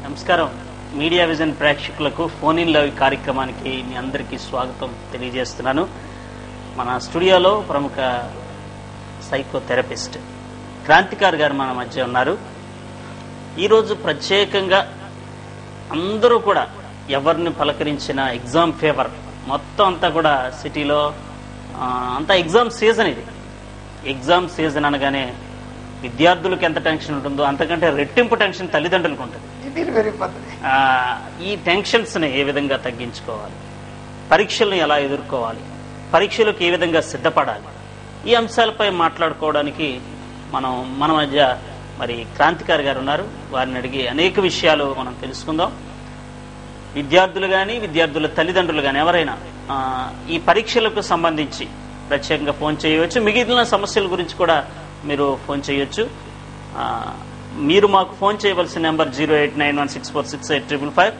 నమస్కారం media vision ప్రేక్షకులకు phone in live కార్యక్రమానికి మీ అందరికీ స్వాగతం తెలియజేస్తున్నాను మన స్టూడియోలో ప్రముఖ సైకోథెరపిస్ట్ క్రాంతికార్ గారు మన మధ్య ఉన్నారు ఈరోజు ప్రత్యేకంగా అందరూ కూడా ఎవరిని పలకరించిన ఎగ్జామ్ ఫేవర్ మొత్తం అంతా కూడా సిటీలో ఆ, అంతా ఎగ్జామ్ సీజన్ ఇది ఎగ్జామ్ సీజన్ అనగానే విద్యార్థులకు ఎంత టెన్షన్ ఉంటుందో అంతకంటే రెట్టింపు టెన్షన్ తల్లిదండ్రులకు ఉంటుంది ఇది పెరిగిపోతుంది ఆ, ఈ టెన్షన్స్ని ఏ విధంగా తగ్గించుకోవాలి పరీక్షలను ఎలా ఎదుర్కోవాలి పరీక్షలకు ఏ విధంగా సిద్ధపడాలి ఈ అంశాలపై మాట్లాడుకోవడానికి మనం మన మధ్య మరి క్రాంతికారి గారు ఉన్నారు వారిని అడిగి అనేక విషయాలు మనం తెలుసుకుందాం విద్యార్థులు కానీ విద్యార్థుల తల్లిదండ్రులు కానీ ఎవరైనా ఆ, ఈ పరీక్షలకు సంబంధించి ప్రత్యేకంగా ఫోన్ చేయవచ్చు మిగిలిన సమస్యల గురించి కూడా మీరు ఫోన్ చేయొచ్చు ఆ, మీరు మాకు ఫోన్ చేయవలసిన number zero eight nine one six four six eight triple five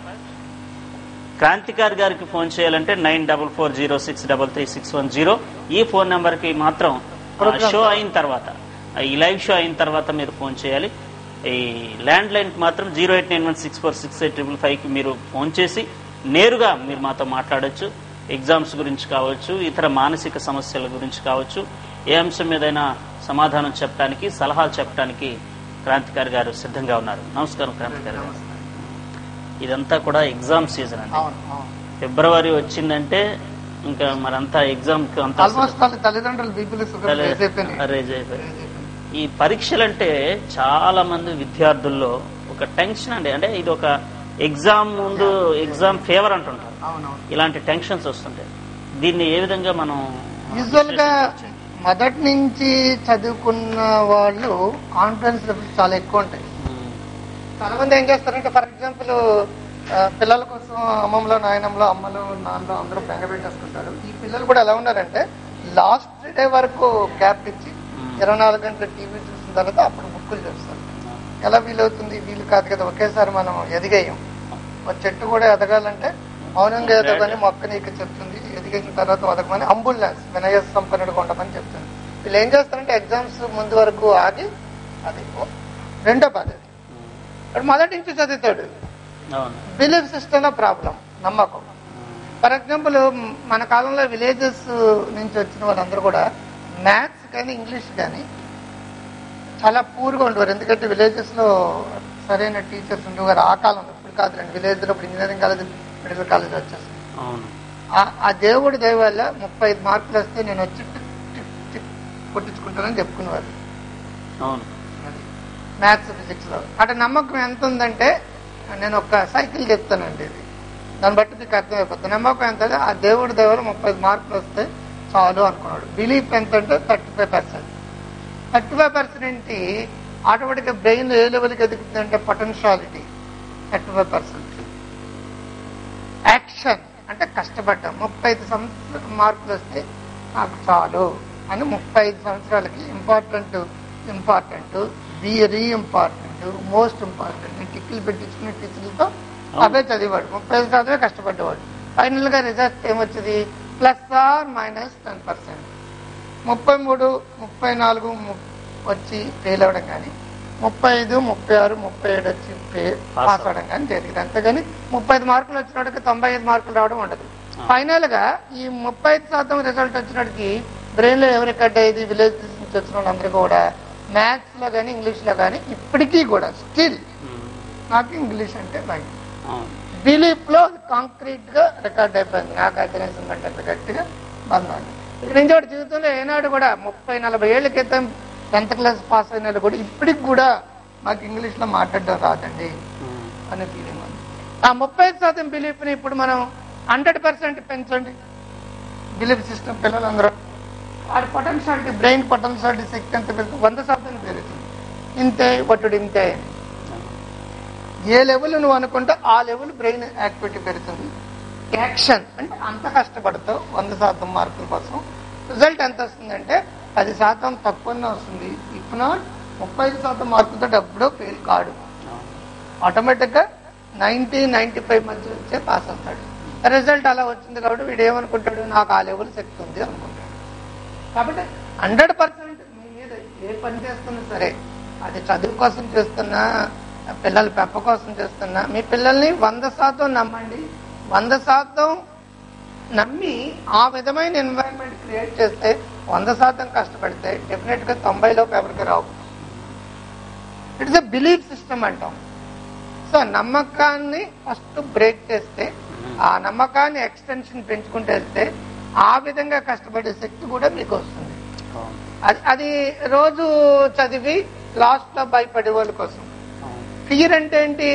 Kranthikar గారికి ఫోన్ చేయాలంటే nine double four zero six double three six one zero ఈ ఫోన్ నెంబర్కి మాత్రం ఆ, షో అయిన తర్వాత ఆ, ఈ లైవ్ షో అయిన తర్వాత మీరు ఫోన్ చేయాలి ఈ ల్యాండ్ లైన్కి మాత్రం zero eight nine one six four six eight triple ఫైవ్కి మీరు ఫోన్ చేసి నేరుగా మీరు మాతో మాట్లాడొచ్చు ఎగ్జామ్స్ గురించి కావచ్చు ఇతర మానసిక సమస్యల గురించి కావచ్చు ఏ అంశం మీదైనా సమాధానం చెప్పడానికి సలహాలు చెప్పడానికి క్రాంతికారి గారు సిద్ధంగా ఉన్నారు నమస్కారం క్రాంతికారి గారు ఇదంతా కూడా ఎగ్జామ్ సీజన్ అండి అవును అవును ఫిబ్రవరి వచ్చిందంటే ఇంకా మరంతా ఎగ్జామ్ కి అంతా ఆల్మోస్ట్ వాళ్ళ తల్లిదండ్రులు బీపీలు షుగర్ రేజ్ అయిపోయినాయి రేజ్ అయిపోయింది ఈ పరీక్షలంటే చాలా మంది విద్యార్థుల్లో ఒక టెన్షన్ అండి అంటే ఇది ఒక ఎగ్జామ్ ముందు ఎగ్జామ్ ఫేవర్ అంటుంటారు అవునవును ఇలాంటి టెన్షన్స్ వస్తుంటాయి దీన్ని ఏ విధంగా మనం యూజువల్ గా మొదటి నుంచి చదువుకున్న వాళ్ళు కాన్ఫిడెన్స్ లెవెల్స్ చాలా ఎక్కువ ఉంటాయి ఉమ్, చాలా మంది ఏం చేస్తారంటే ఫర్ ఎగ్జాంపుల్ పిల్లల కోసం అమ్మమ్మలో నాయనంలో అమ్మలో నాన్నలో అందరూ బెంగ పెట్టేసుకుంటారు ఈ పిల్లలు కూడా ఎలా ఉన్నారంటే లాస్ట్ డే వరకు గ్యాప్ ఇచ్చి ఇరవై నాలుగు గంటల టీవీ చూసిన తర్వాత అప్పుడు బుక్కులు చేస్తారు ఎలా వీలవుతుంది వీలు కాదు కదా ఒకేసారి మనం ఎదిగేయం ఒక చెట్టు కూడా ఎదగాలంటే మౌనంగా ఎదగని మొక్క నీకు చెప్తుంది ఎదిగిన తర్వాత వదగమని అంబులెన్స్ వినయ సంపన్నుడుగా ఉండమని చెప్తుంది వీళ్ళు ఏం చేస్తారంటే ఎగ్జామ్స్ ముందు వరకు ఆగి అది రెండో పద్ధతి ఇప్పుడు మొదటి నుంచి చదువుతాడు అవును బిలీఫ్ సిస్టమ్ లో ప్రాబ్లం నమ్మకం ఫర్ ఎగ్జాంపుల్ మన కాలంలో విలేజెస్ నుంచి వచ్చిన వాళ్ళందరూ కూడా మ్యాథ్స్ కానీ ఇంగ్లీష్ కానీ చాలా పూర్గా ఉండేవారు ఎందుకంటే విలేజెస్ లో సరైన టీచర్స్ ఉండేవారు ఆ కాలంలో ఇప్పుడు కాదులేండి విలేజ్ లో ఇప్పుడు ఇంజనీరింగ్ కాలేజ్ మెడికల్ కాలేజ్ వచ్చేసింది అవును ఆ- ఆ దేవుడి దయ వల్ల ముప్పై ఐదు మార్కులు వస్తే నేను వచ్చి టిక్ టిక్ టిక్ కొట్టించుకుంటానని చెప్పుకునేవారు అవును మ్యాథ్స్ ఫిజిక్స్ లో అటు నమ్మకం ఎంత ఉందంటే నేను ఒక సైకిల్ చెప్తానండి ఇది దాన్ని బట్టి మీకు అర్థమైపోతుంది నమ్మకం ఎంత అంటే ఆ దేవుడి దేవుడు ముప్పై ఐదు మార్కులు వస్తే చాలు అనుకున్నాడు బిలీఫ్ ఎంత అంటే thirty five percent thirty five percent ఆటోమేటిక్గా బ్రెయిన్ ఏ లెవెల్కి ఎదుగుతుందంటే potentiality thirty five percent action అంటే కష్టపడ్డాం ముప్పై ఐదు సంవత్సరాల మార్కులు వస్తే నాకు చాలు అని ముప్పై ఐదు సంవత్సరాలకి important important very important most important టిక్కిలు పెట్టించుకునే టీచర్లతో అవే చదివాడు ముప్పై ఐదు శాతమే కష్టపడ్డవాడు ఫైనల్ గా రిజల్ట్ ఏమొచ్చింది plus or minus ten percent ముప్పై మూడు ముప్పై నాలుగు ము- వచ్చి ఫెయిల్ అవ్వడం కానీ ముప్పై ఐదు ముప్పై ఆరు ముప్పై ఏడు వచ్చి ఫెయిల్ పాస్ అవ్వడం కానీ జరిగింది అంతేగాని ముప్పై ఐదు మార్కులు వచ్చినట్టుకి తొంభై ఐదు మార్కులు రావడం ఉండదు ఫైనల్ గా ఈ ముప్పై ఐదు శాతం రిజల్ట్ వచ్చినట్టుకి బ్రెయిన్ లో ఎవరు రికార్డ్ అయ్యేది విలేజ్ నుంచి వచ్చిన వాళ్ళందరూ కూడా మ్యాథ్స్ లో కానీ ఇంగ్లీష్ లో కానీ ఇప్పటికీ కూడా స్టిల్ ఉమ్, నాకు ఇంగ్లీష్ అంటే భయం అవును బిలీఫ్ లో కాంక్రీట్ గా రికార్డ్ అయిపోయింది నాకు అతనేసం అంటే గట్టిగా బంధాలు ఇక్కడ నుంచి వాడి జీవితంలో ఏనాడు కూడా ముప్పై నలభై ఏళ్ల క్రితం టెన్త్ క్లాస్ పాస్ అయిన వాళ్ళు కూడా ఇప్పటికి కూడా మాకు ఇంగ్లీష్ లో మాట్లాడడం రాదండి ఉమ్, అనే ఫీలింగ్ ఉంది ఆ ముప్పై ఐదు శాతం బిలీఫ్ ని ఇప్పుడు మనం హండ్రెడ్ పర్సెంట్ పెంచండి బిలీఫ్ సిస్టమ్ పిల్లలందరూ వాడి పొటెన్షియాలిటీ బ్రెయిన్ పొటెన్షియాలిటీ శక్తి ఎంత పెరుగుతుంది వంద శాతం పెరుగుతుంది ఇంతే ఒట్టుడు ఇంతే అని ఏ లెవెల్ నువ్వు అనుకుంటే ఆ లెవెల్ బ్రెయిన్ యాక్టివిటీ పెరుగుతుంది యాక్షన్ అంటే అంత కష్టపడతావు వంద శాతం మార్కుల కోసం రిజల్ట్ ఎంత వస్తుందంటే పది శాతం తక్కువనే వస్తుంది ఇఫ్ నాట్ ముప్పై ఐదు శాతం మార్కులతో ఎప్పుడో ఫెయిల్ కాడు అవును ఆటోమేటిక్ గా నైన్టీ నైన్టీ ఫైవ్ మధ్య వచ్చే పాస్ అవుతాడు రిజల్ట్ అలా వచ్చింది కాబట్టి వీడు ఏమనుకుంటాడు నాకు ఆ లెవెల్ శక్తి ఉంది అనుకుంటాడు కాబట్టి హండ్రెడ్ పర్సెంట్ మీ మీద ఏ పని చేస్తున్నా సరే అది చదువు కోసం చేస్తున్నా పిల్లలు పెప్ప కోసం చేస్తున్నా మీ పిల్లల్ని వంద శాతం నమ్మండి వంద శాతం నమ్మి ఆ విధమైన ఎన్వైరన్మెంట్ క్రియేట్ చేస్తే వంద శాతం కష్టపడితే డెఫినెట్ గా తొంభైలో ఎవరికి రావు ఇట్స్ ఎ బిలీఫ్ సిస్టమ్ అంటాం సో నమ్మకాన్ని ఫస్ట్ బ్రేక్ చేస్తే ఆ నమ్మకాన్ని ఎక్స్టెన్షన్ పెంచుకుంటూ వెళ్తే ఆ విధంగా కష్టపడే శక్తి కూడా మీకు వస్తుంది అవును. అది అది రోజు చదివి లాస్ట్ లో భయపడే వాళ్ళ కోసం అవును. ఫియర్ అంటే ఏంటి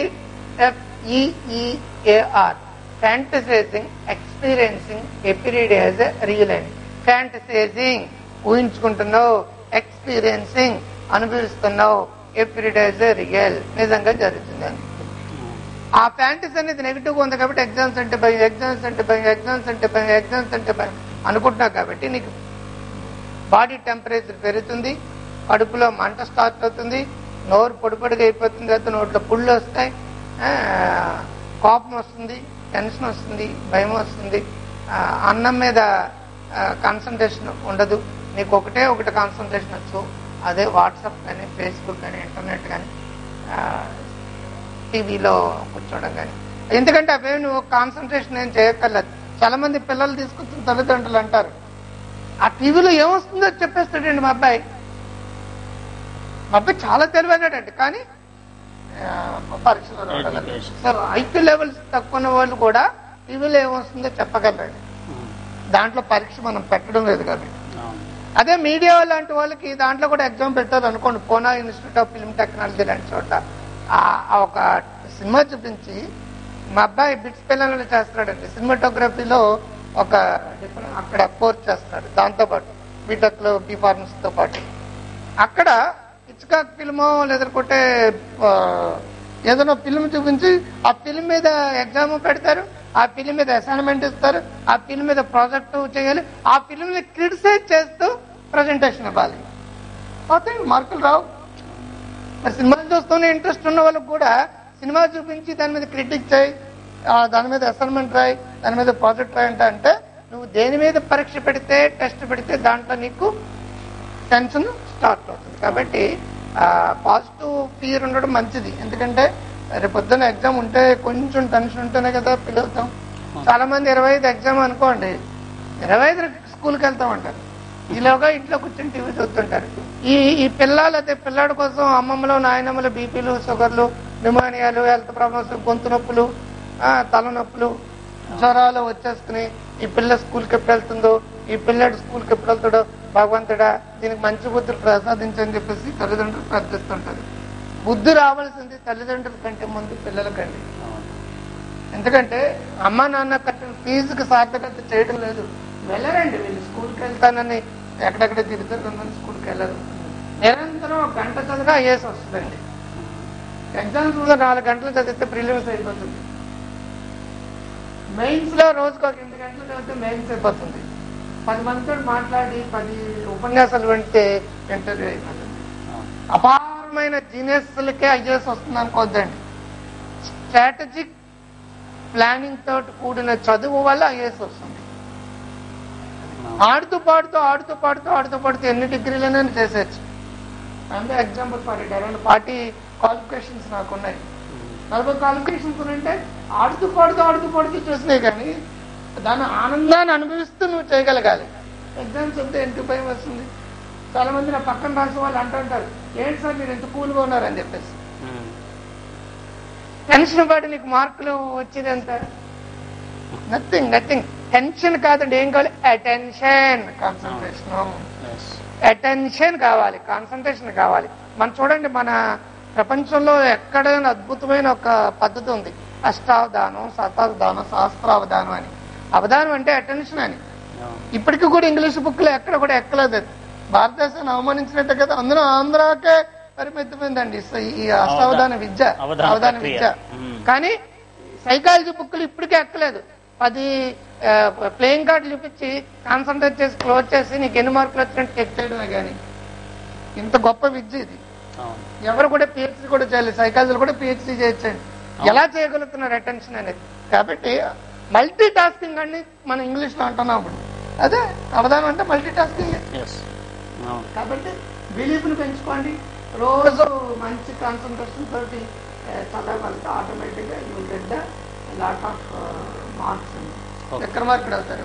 F E A R fantasizing experiencing appeared as a real and fantasizing ఊహించుకుంటున్నావు ఎక్స్పీరియన్సింగ్ అనుభవిస్తున్నావు ఎపిరీడ్ యాజ్ ఎ రియల్ నిజంగా జరుగుతుంది అని ఆ ఫ్యాంటసీ అనేది నెగిటివ్ ఉంది కాబట్టి ఎగ్జామ్స్ అంటే భయం ఎగ్జామ్స్ అంటే భయం ఎగ్జామ్స్ అంటే భయం ఎగ్జామ్స్ అంటే భయం అనుకుంటున్నావు కాబట్టి నీకు బాడీ టెంపరేచర్ పెరుగుతుంది కడుపులో మంట స్టార్ట్ అవుతుంది నోరు పొడి పొడిగా అయిపోతుంది తర్వాత నోట్లో పుళ్ళు వస్తాయి ఆ, కోపం వస్తుంది టెన్షన్ వస్తుంది భయం వస్తుంది ఆ, అన్నం మీద కాన్సన్ట్రేషన్ ఉండదు నీకు ఒకటే ఒకటి కాన్సన్ట్రేషన్ వచ్చు అదే వాట్సాప్ కానీ ఫేస్బుక్ కానీ ఇంటర్నెట్ కానీ టీవీలో కూర్చోవడం కానీ ఎందుకంటే అవే నువ్వు కాన్సన్ట్రేషన్ ఏం చేయక్కర్లేదు చాలా మంది పిల్లలు తీసుకొచ్చిన తల్లిదండ్రులు అంటారు ఆ టీవీలో ఏమొస్తుందో చెప్పేస్తాడండి మా అబ్బాయి మా అబ్బాయి చాలా తెలివైనడండి కానీ ఆ, పరీక్షలో రావడం లేదు. Education. సో ఐక్యూ లెవెల్స్ తక్కువ ఉన్న వాళ్ళు కూడా టీవీలో ఏమొస్తుందో చెప్పగలరండి ఉమ్. దాంట్లో పరీక్ష మనం పెట్టడం లేదు కాబట్టి అవును. అదే మీడియా లాంటి వాళ్ళకి దాంట్లో కూడా ఎగ్జామ్ పెట్టారు అనుకోండి Poona institute of film technology లాంటి చోట ఆ- ఆ ఒక సినిమా చూపించి మా అబ్బాయి బిట్స్ పిల్లలు చేస్తున్నాడండి సినిమాటోగ్రఫీలో ఒక different- అక్కడ కోర్స్ చేస్తున్నాడు దాంతో పాటు బీటెక్ లో బీ ఫార్మసీ తో పాటు అక్కడ ఇచ్కాక్ ఫిల్మో లేదంటే ఆ, ఏదైనా ఫిల్మ్ చూపించి ఆ ఫిల్మ్ మీద ఎగ్జామ్ పెడతారు ఆ ఫిల్మ్ మీద అసైన్మెంట్ ఇస్తారు ఆ ఫిల్మ్ మీద ప్రాజెక్ట్ చేయాలి ఆ ఫిల్మ్ ని క్రిటిసైజ్ చేస్తూ ప్రజెంటేషన్ ఇవ్వాలి పోతే మార్కులు రావు మరి సినిమాలు చూస్తూనే ఇంట్రెస్ట్ ఉన్న వాళ్ళకి కూడా సినిమా చూపించి దాని మీద క్రిటిక్ చేయి ఆ, దాని మీద అసైన్మెంట్ రాయి దాని మీద ప్రాజెక్ట్ రాయి అంటే అంటే నువ్వు దేని మీద పరీక్ష పెడితే టెస్ట్ పెడితే దాంట్లో నీకు టెన్షన్ స్టార్ట్ అవుతుంది కాబట్టి పాజిటివ్ ఫియర్ ఉండడం మంచిది ఎందుకంటే రేపు పొద్దున్న ఎగ్జామ్ ఉంటే కొంచెం టెన్షన్ ఉంటేనే కదా పిలుస్తాం చాలా మంది ఇరవై ఐదు ఎగ్జామ్ అనుకోండి ఇరవై ఐదు స్కూల్కి వెళ్తాం అంటారు ఈలోగా ఇంట్లో కూర్చొని టీవీ చూస్తుంటారు ఈ ఈ పిల్లలు అయితే పిల్లాడి కోసం అమ్మమ్మలు నాయనమ్మలు బీపీలు షుగర్లు న్యూమోనియాలు హెల్త్ ప్రాబ్లమ్స్ గొంతు నొప్పులు ఆ, తలనొప్పులు జ్వరాలు వచ్చేసుకుని ఈ పిల్ల స్కూల్కి ఎప్పుడు వెళ్తుందో ఈ పిల్లాడు స్కూల్కి ఎప్పుడు వెళ్తాడో భగవంతుడా దీనికి మంచి బుద్ధులు ప్రసాదించని చెప్పేసి తల్లిదండ్రులు ప్రార్థిస్తుంటారు బుద్ధి రావాల్సింది తల్లిదండ్రుల కంటే ముందు పిల్లలకండి అవును. ఎందుకంటే అమ్మ నాన్న కట్టిన ఫీజుకి సార్థకత చేయడం లేదు వెళ్ళరండి వీళ్ళు స్కూల్కి వెళ్తానని ఎక్కడెక్కడ తిరుగుతారు కొంతమంది స్కూల్కి వెళ్ళరు నిరంతరం ఒక గంట చదివినా ఐఏఎస్ వస్తుందండి ఎగ్జామ్స్ లో నాలుగు గంటలు చదివితే ప్రిలిమ్స్ అయిపోతుంది మెయిన్స్ లో రోజుకు ఒక ఎనిమిది గంటలు చదివితే మెయిన్స్ అయిపోతుంది పది మందితో మాట్లాడి పది ఉపన్యాసాలు వింటే ఇంటర్వ్యూ అయిపోతుంది అవును. అపారమైన జీనియస్లకే ఐఏఎస్ వస్తుంది అనుకోద్దండి స్ట్రాటజిక్ ప్లానింగ్ తోటి కూడిన చదువు వల్ల ఐఏఎస్ వస్తుంది ఆడుతూ పాడుతూ ఆడుతూ పాడుతూ ఆడుతూ పాడుతూ ఎన్ని డిగ్రీలైనా చేసేయచ్చు అంటే example for around forty qualifications నాకు ఉన్నాయి నలభై క్వాలిఫికేషన్స్ ఉంటే ఆడుతూ పాడుతూ ఆడుతూ పాడుతూ చేసినాయి కానీ దాని ఆనందాన్ని అనుభవిస్తూ నువ్వు చేయగలగాలి ఎగ్జామ్స్ వస్తే ఎంత భయం వస్తుంది చాలా మంది నా పక్కన రాసే వాళ్ళు అంటుంటారు ఏంటి సార్ మీరు ఎంత కూల్గా ఉన్నారని చెప్పేసి ఉమ్. టెన్షన్ పడి నీకు మార్కులు వచ్చేది ఎంత నథింగ్ నథింగ్ టెన్షన్ కాదండి ఏం కావాలి అటెన్షన్ కాన్సన్ట్రేషన్ Yes. అటెన్షన్ కావాలి కాన్సన్ట్రేషన్ కావాలి మనం చూడండి మన ప్రపంచంలో ఎక్కడైనా అద్భుతమైన ఒక పద్ధతి ఉంది అష్టావధానం శతావధానం సహస్రావధానం అని అవధానం అంటే అటెన్షన్ అని అవును. ఇప్పటికీ కూడా ఇంగ్లీష్ బుక్ లో ఎక్కడ కూడా ఎక్కలేదు అది భారతదేశాన్ని అవమానించినట్టే కదా అందరూ ఆంధ్రాకే పరిమితమైందండి ఈ- ఈ అష్టావధాన విద్య అవధాన అవధాన ప్రక్రియ. విద్య మ్మ్. కానీ సైకాలజీ బుక్లు ఇప్పటికే ఎక్కలేదు పది ప్లేయింగ్ కార్డు చూపించి కాన్సన్ట్రేట్ చేసి క్లోజ్ చేసి నీకు ఎన్ని మార్కులు వచ్చినట్టు చెక్ చేయడమే కానీ ఇంత గొప్ప విద్య ఇది అవును. ఎవరు కూడా పిహెచ్డి కూడా చేయలేదు సైకాలజీలో కూడా పిహెచ్డి చేయొచ్చండి ఎలా చేయగలుగుతున్నారు అటెన్షన్ అనేది కాబట్టి మల్టీ టాస్కింగ్ అని మనం ఇంగ్లీష్ లో అంటున్నాం ఇప్పుడు అదే అవధానం అంటే మల్టీ టాస్కింగ్ Yes. అవును. కాబట్టి బిలీఫ్ ని పెంచుకోండి రోజు మంచి కాన్సన్ట్రేషన్ తోటి చదవగలిగితే ఆటోమేటిక్గా you get the lot of marks Okay. ఎక్కడ మార్కులు అవుతారు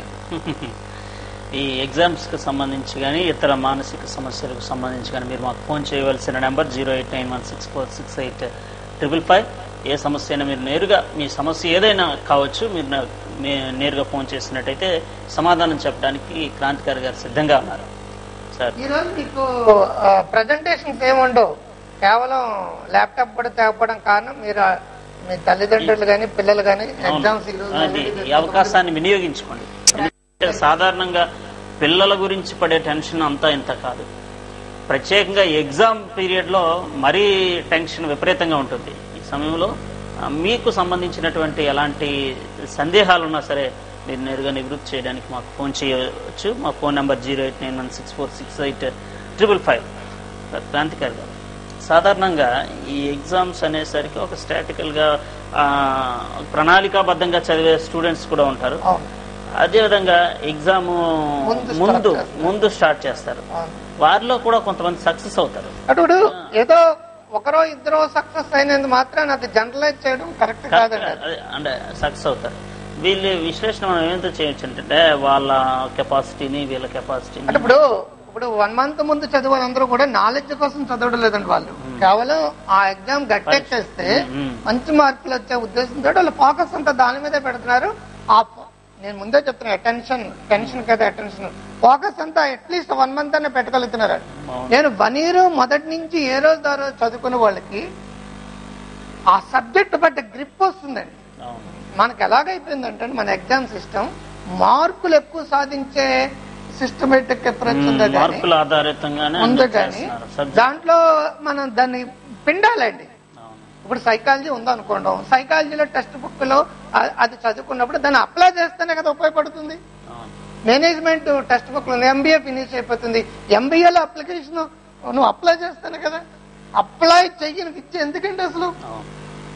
ఈ ఎగ్జామ్స్ కి సంబంధించి కానీ ఇతర మానసిక సమస్యలకు సంబంధించి కానీ మీరు మాకు ఫోన్ చేయవలసిన number zero eight nine one six four six eight triple five ఏ సమస్య అయినా మీరు నేరుగా మీ సమస్య ఏదైనా కావచ్చు మీరు నా- మీ- నేరుగా ఫోన్ చేసినట్టయితే సమాధానం చెప్పడానికి క్రాంతికారి గారు సిద్ధంగా ఉన్నారు సార్ ఈ రోజు మీకు ప్రజెంటేషన్స్ ఏముండవు కేవలం ల్యాప్టాప్ కూడా తేకపోవడం కారణం మీరు ఆ, మీ తల్లిదండ్రులు కానీ పిల్లలు కానీ ఎగ్జామ్స్ ఈ రోజు అది ఈ అవకాశాన్ని వినియోగించుకోండి ఎందుకంటే సాధారణంగా పిల్లల గురించి పడే టెన్షన్ అంతా ఇంత కాదు ప్రత్యేకంగా ఎగ్జామ్ పీరియడ్ లో మరీ టెన్షన్ విపరీతంగా ఉంటుంది ఈ సమయంలో ఆ, మీకు సంబంధించినటువంటి ఎలాంటి సందేహాలు ఉన్నా సరే మీరు నేరుగా నివృత్తి చేయడానికి మాకు ఫోన్ చేయవచ్చు మా phone number zero eight nine one six four six eight triple five Kranthikari గారు సాధారణంగా ఈ ఎగ్జామ్స్ అనేసరికి ఒక స్టాటికల్ గా ఆ, ప్రణాళికాబద్ధంగా చదివే స్టూడెంట్స్ కూడా ఉంటారు అవును అదేవిధంగా ఎగ్జామ్ ముందు start ముందు చేస్తారు. ముందు స్టార్ట్ చేస్తారు అవును. వారిలో కూడా కొంతమంది సక్సెస్ అవుతారు అటు ఏదో ఒకరో ఇద్దరో సక్సెస్ అయినందు మాత్రాన్ని అది జనరలైజ్ చేయడం కరెక్ట్ కాదండి అది. అదే, అంటే సక్సెస్ అవుతారు వీళ్ళ విశ్లేషణ మనం ఏంటో చేయొచ్చు అంటే వాళ్ళ కెపాసిటీని వీళ్ళ కెపాసిటీని అంటే ఇప్పుడు ఇప్పుడు వన్ మంత్ ముందు చదివే వాళ్ళందరూ కూడా నాలెడ్జ్ కోసం చదవడం లేదండి వాళ్ళు కేవలం ఆ ఎగ్జామ్ గట్టెక్కేస్తే మ్మ్. మంచి మార్కులు వచ్చే ఉద్దేశంతో వాళ్ళు ఫోకస్ అంతా దాని మీదే పెడుతున్నారు ఆ ఫో- నేను ముందే చెప్తున్నా అటెన్షన్ టెన్షన్ కదా అటెన్షన్ ఫోకస్ అంతా అట్లీస్ట్ వన్ మంత్ అనే పెట్టగలుగుతున్నారు అవును. నేను వన్ ఇయర్ మొదటి నుంచి ఏ రోజు ఆ రోజు చదువుకునే వాళ్ళకి ఆ సబ్జెక్ట్ బట్టి గ్రిప్ వస్తుందండి అవును. మనకు ఎలాగైపోయిందంటే మన ఎగ్జామ్ సిస్టమ్ మార్కులు ఎక్కువ సాధించే సిస్టమేటిక్ అప్రోచ్ మ్మ్, ఉందా కానీ మార్కుల ఆధారితంగానే ఉంది అందరూ కానీ చేస్తున్నారు. Subject- దాంట్లో మనం దాన్ని పిండాలండి అవును. ఇప్పుడు సైకాలజీ ఉందనుకోండి సైకాలజీలో టెక్స్ట్ బుక్ లో అ- అది చదువుకున్నప్పుడు దాన్ని అప్లై చేస్తేనే కదా ఉపయోగపడుతుంది అవును. మేనేజ్మెంట్ టెక్స్ట్ బుక్ లో ఎంబీఏ ఫినిష్ అయిపోతుంది ఎంబీఏలో అప్లికేషన్ నువ్వు అప్లై చేస్తేనే కదా అప్లై చెయ్యని విద్య ఎందుకంటే అసలు అవును.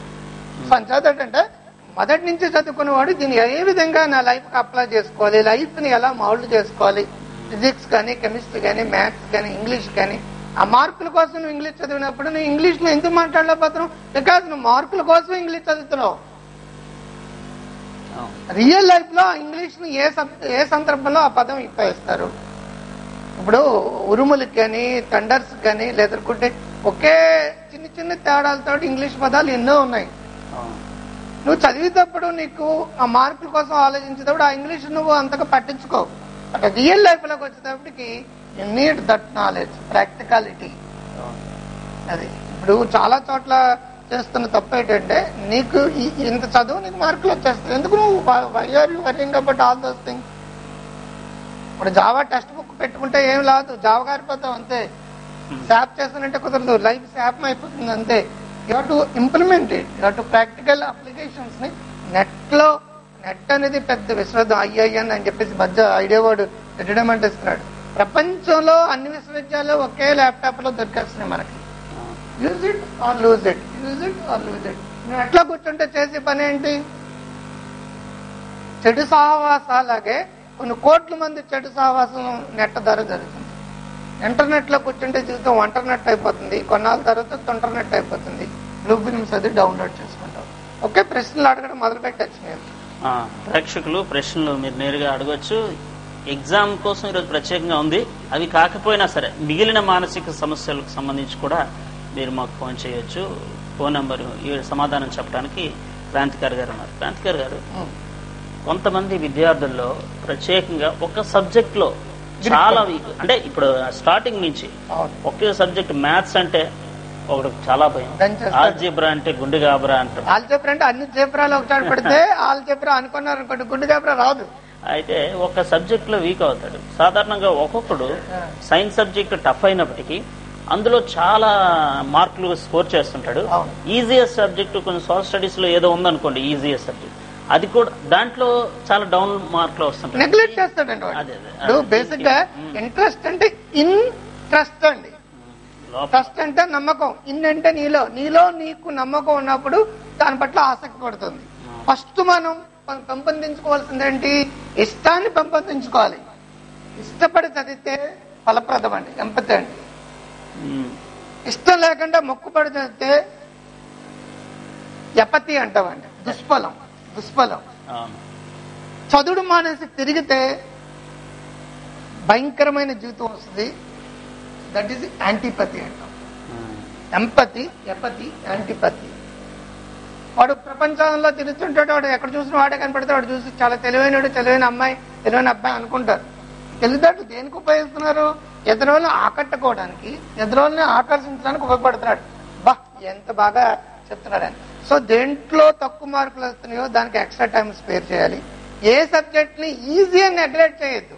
పంచాయతీ మొదటి నుంచి చదువుకున్నవాడు దీన్ని ఏ విధంగా నా లైఫ్ కి అప్లై చేసుకోవాలి లైఫ్ ని ఎలా మౌల్డ్ చేసుకోవాలి ఫిజిక్స్ కానీ కెమిస్ట్రీ కానీ మ్యాథ్స్ కానీ ఇంగ్లీష్ కానీ ఆ మార్కుల కోసం నువ్వు ఇంగ్లీష్ చదివినప్పుడు నువ్వు ఇంగ్లీష్ లో ఎందుకు మాట్లాడలేకపోతున్నావు బికాస్ నువ్వు మార్కుల కోసం ఇంగ్లీష్ చదువుతున్నావు అవును. రియల్ లైఫ్ లో ఇంగ్లీష్ ని ఏ సబ్- ఏ సందర్భంలో ఆ పదం ఉపయోగిస్తారు ఇప్పుడు ఉరుములకి కానీ థండర్స్ కానీ లేదనుకుంటే ఒకే చిన్న చిన్న తేడాలతో ఇంగ్లీష్ పదాలు ఎన్నో ఉన్నాయి అవును. నువ్వు చదివేటప్పుడు నీకు ఆ మార్కుల కోసం ఆలోచించేటప్పుడు ఆ ఇంగ్లీష్ నువ్వు అంతగా పట్టించుకో అంటే రియల్ లైఫ్ లోకి వచ్చేటప్పటికి you need that knowledge practicality అవును. అది ఇప్పుడు చాలా చోట్ల చేస్తున్న తప్పు ఏంటంటే నీకు ఈ- ఇంత చదువు నీకు మార్కులు వచ్చేస్తాయి ఎందుకు నువ్వు why are worrying about all those things ఇప్పుడు జావా టెక్స్ట్ బుక్ పెట్టుకుంటే ఏం రాదు జావా గారిపోతావు అంతే శాప్ చేస్తానంటే కుదరదు లైఫ్ శాప్ అయిపోతుంది అంతే you to implement it you to practical applications ని నెట్ లో నెట్ అనేది పెద్ద విశ్వవిద్యాలయం ఐఐఎన్ అని చెప్పేసి మధ్య ఐడియా వాడు రిటైర్మెంట్ ఇస్తున్నాడు ప్రపంచంలో అన్ని విశ్వవిద్యాలయాలు ఒకే ల్యాప్టాప్ లో దొరికేస్తున్నాయి మనకి అవును. Use it or lose it use it or lose it నువ్వు ఎట్లా కూర్చుంటే చేసే పని ఏంటి చెడు సహవాసాలాగే కొన్ని కోట్ల మంది చెడు సహవాసం నెట్ ద్వారా జరుగుతుంది ఇంటర్నెట్ లో కూర్చుంటే జీవితం వంటర్నెట్ అయిపోతుంది కొన్నాళ్ళ తర్వాత తొంటర్నెట్ అయిపోతుంది బ్లూ ఫిల్మ్స్ అది డౌన్లోడ్ చేసుకుంటాం ఓకే ప్రశ్నలు అడగడం మొదలు పెట్టచ్చు నేను ఆ, ప్రేక్షకులు ప్రశ్నలు మీరు నేరుగా అడగొచ్చు ఎగ్జామ్ కోసం ఈరోజు ప్రత్యేకంగా ఉంది అవి కాకపోయినా సరే మిగిలిన మానసిక సమస్యలకు సంబంధించి కూడా మీరు మాకు ఫోన్ చేయొచ్చు ఫోన్ నంబరు ఈ సమాధానం చెప్పడానికి క్రాంతికారి గారు ఉన్నారు క్రాంతికారి గారు కొంతమంది విద్యార్థుల్లో ప్రత్యేకంగా ఒక సబ్జెక్ట్ లో చాలా వీక్ అంటే ఇప్పుడు స్టార్టింగ్ నుంచి అవును ఒకే సబ్జెక్ట్ మ్యాథ్స్ అంటే ఒకటి చాలా భయం దంచేస్తారు. ఆల్జీబ్రా అంటే గుండె గాబరా అంటారు ఆల్ చెప్పరా అంటే అన్ని చేపరాలు ఒకసారి పెడితే ఆల్ చెప్పరా అనుకున్నారు అనుకోండి గుండె చేపరా రాదు అయితే ఒక సబ్జెక్ట్ లో వీక్ అవుతాడు సాధారణంగా ఒక్కొక్కడు సైన్స్ సబ్జెక్ట్ టఫ్ అయినప్పటికీ అందులో చాలా మార్కులు స్కోర్ చేస్తుంటాడు అవును. ఈజియస్ట్ సబ్జెక్ట్ కొంచెం సోషల్ స్టడీస్ లో ఏదో ఉందనుకోండి ఈజియస్ట్ సబ్జెక్ట్ అది కూడా దాంట్లో చాలా డౌన్ మార్కులు వస్తుంటాయి నెగ్లెక్ట్ చేస్తాడండి వాడు అదే, అదే. ఇప్పుడు బేసిక్ గా ఇంట్రెస్ట్ అంటే ఇంట్రెస్ట్ అండి లోపల ట్రస్ట్ అంటే నమ్మకం ఇన్ అంటే నీలో నీలో నీకు నమ్మకం ఉన్నప్పుడు దాని పట్ల ఆసక్తి పడుతుంది ఫస్ట్ మనం పం- పెంపొందించుకోవాల్సింది ఏంటి ఇష్టాన్ని పెంపొందించుకోవాలి ఇష్టపడి చదివితే ఫలప్రదం అండి ఎంపతి అండి ఉమ్, ఇష్టం లేకుండా మొక్కుపడి చదివితే ఎపతి అంటామండి దుష్ఫలం దుష్ఫలం అవును చదువుడు మానేసి తిరిగితే భయంకరమైన జీవితం వస్తుంది దట్ ఈస్ యాంటీపతి అంటాం ఉమ్. ఎంపతి ఎపతి యాంటీపతి వాడు ప్రపంచంలో తిరుగుతుంటాడు వాడు ఎక్కడ చూసిన వాడే కనపడితే వాడు చూసి చాలా తెలివైనడు తెలివైన అమ్మాయి తెలివైన అబ్బాయి అనుకుంటారు తెలివితేటలు దేనికి ఉపయోగిస్తున్నారు ఎదురోళ్ళని ఆకట్టుకోవడానికి ఎదురోళ్ళని ఆకర్షించడానికి ఉపయోగపడుతున్నాడు బా ఎంత బాగా చెప్తున్నాడు ఆయన సో దేంట్లో తక్కువ మార్కులు వస్తున్నాయో దానికి ఎక్స్ట్రా టైం స్పేర్ చేయాలి ఏ సబ్జెక్ట్ ని ఈజీ అని నెగ్లెక్ట్ చేయొద్దు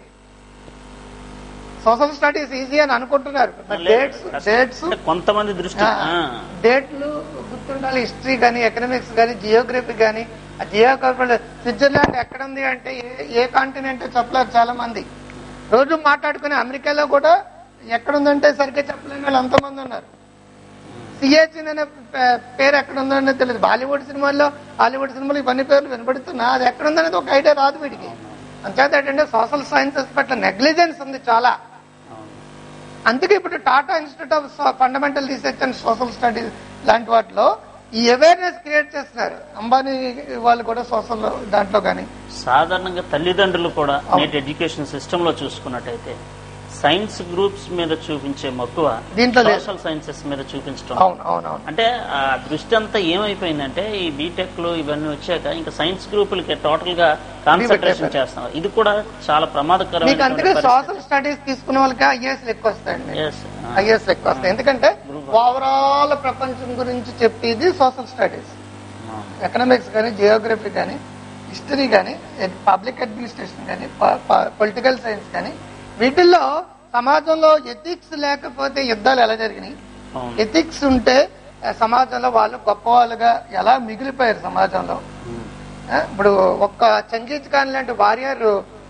సోషల్ స్టడీస్ ఈజీ అని అనుకుంటున్నారు డేట్స్ డేట్స్ అంటే కొంతమంది దృష్టి ఆ. డేట్లు గుర్తుండాలి హిస్టరీ కానీ ఎకనామిక్స్ కానీ జియోగ్రఫీ కానీ ఆ జియోగ్రఫీ స్విట్జర్లాండ్ ఎక్కడ ఉంది అంటే ఏ- ఏ కాంటినెంట్ చెప్పలేరు చాలా మంది రోజు మాట్లాడుకునే అమెరికాలో కూడా ఎక్కడ ఉందంటే సరిగ్గా చెప్పలేని వాళ్ళు ఎంతమంది ఉన్నారు సిహెచ్ఎన్ అనే పే- పేరు ఎక్కడ ఉందో అనేది తెలియదు బాలీవుడ్ సినిమాల్లో హాలీవుడ్ సినిమాలు ఇవన్నీ పేర్లు వినబడుతున్నా అది ఎక్కడ ఉందనేది ఒక ఐడియా రాదు వీడికి అంచేత ఏంటంటే సోషల్ సైన్సెస్ పట్ల నెగ్లిజెన్స్ ఉంది చాలా అవును. అందుకే ఇప్పుడు Tata institute of fundamental research and social studies లాంటి వాటిలో ఈ అవేర్నెస్ క్రియేట్ చేస్తున్నారు అంబానీ వాళ్ళు కూడా సోషల్ దాంట్లో కానీ సాధారణంగా తల్లిదండ్రులు కూడా నేటి ఎడ్యుకేషన్ సిస్టమ్ లో చూసుకున్నట్టయితే సైన్స్ గ్రూప్స్ మీద చూపించే మక్కువ దీంట్లో లేదు. సోషల్ సైన్సెస్ మీద చూపించడం అవును అవును అవును అంటే ఆ దృష్టి అంతా ఏమైపోయిందంటే ఈ బీటెక్ లు ఇవన్నీ వచ్చాక ఇంకా సైన్స్ గ్రూపులకి టోటల్ గా కాన్సన్ట్రేషన్ చేస్తున్నారు ఇది కూడా చాలా మీకు అందుకే ప్రమాదకరమైన సోషల్ స్టడీస్ తీసుకునే వాళ్ళకి ఐఏఎస్ ఎక్కువ వస్తాయండి Yes. ఆ. ఐఏఎస్ ఎక్కువ వస్తాయి ఎందుకంటే ఓవరాల్ ప్రపంచం గురించి చెప్పేది సోషల్ స్టడీస్ అవును. ఎకనామిక్స్ కానీ జియోగ్రఫీ కానీ హిస్టరీ కానీ పబ్లిక్ అడ్మినిస్ట్రేషన్ కానీ పొలిటికల్ సైన్స్ కానీ వీటిల్లో సమాజంలో ఎథిక్స్ లేకపోతే యుద్ధాలు ఎలా జరిగినాయి అవును. ఎథిక్స్ ఉంటే ఆ, సమాజంలో వాళ్ళు గొప్పవాళ్ళుగా ఎలా మిగిలిపోయారు సమాజంలో ఉమ్. ఆ, ఇప్పుడు ఒక్క చంగీజ్ ఖాన్ లాంటి వారియర్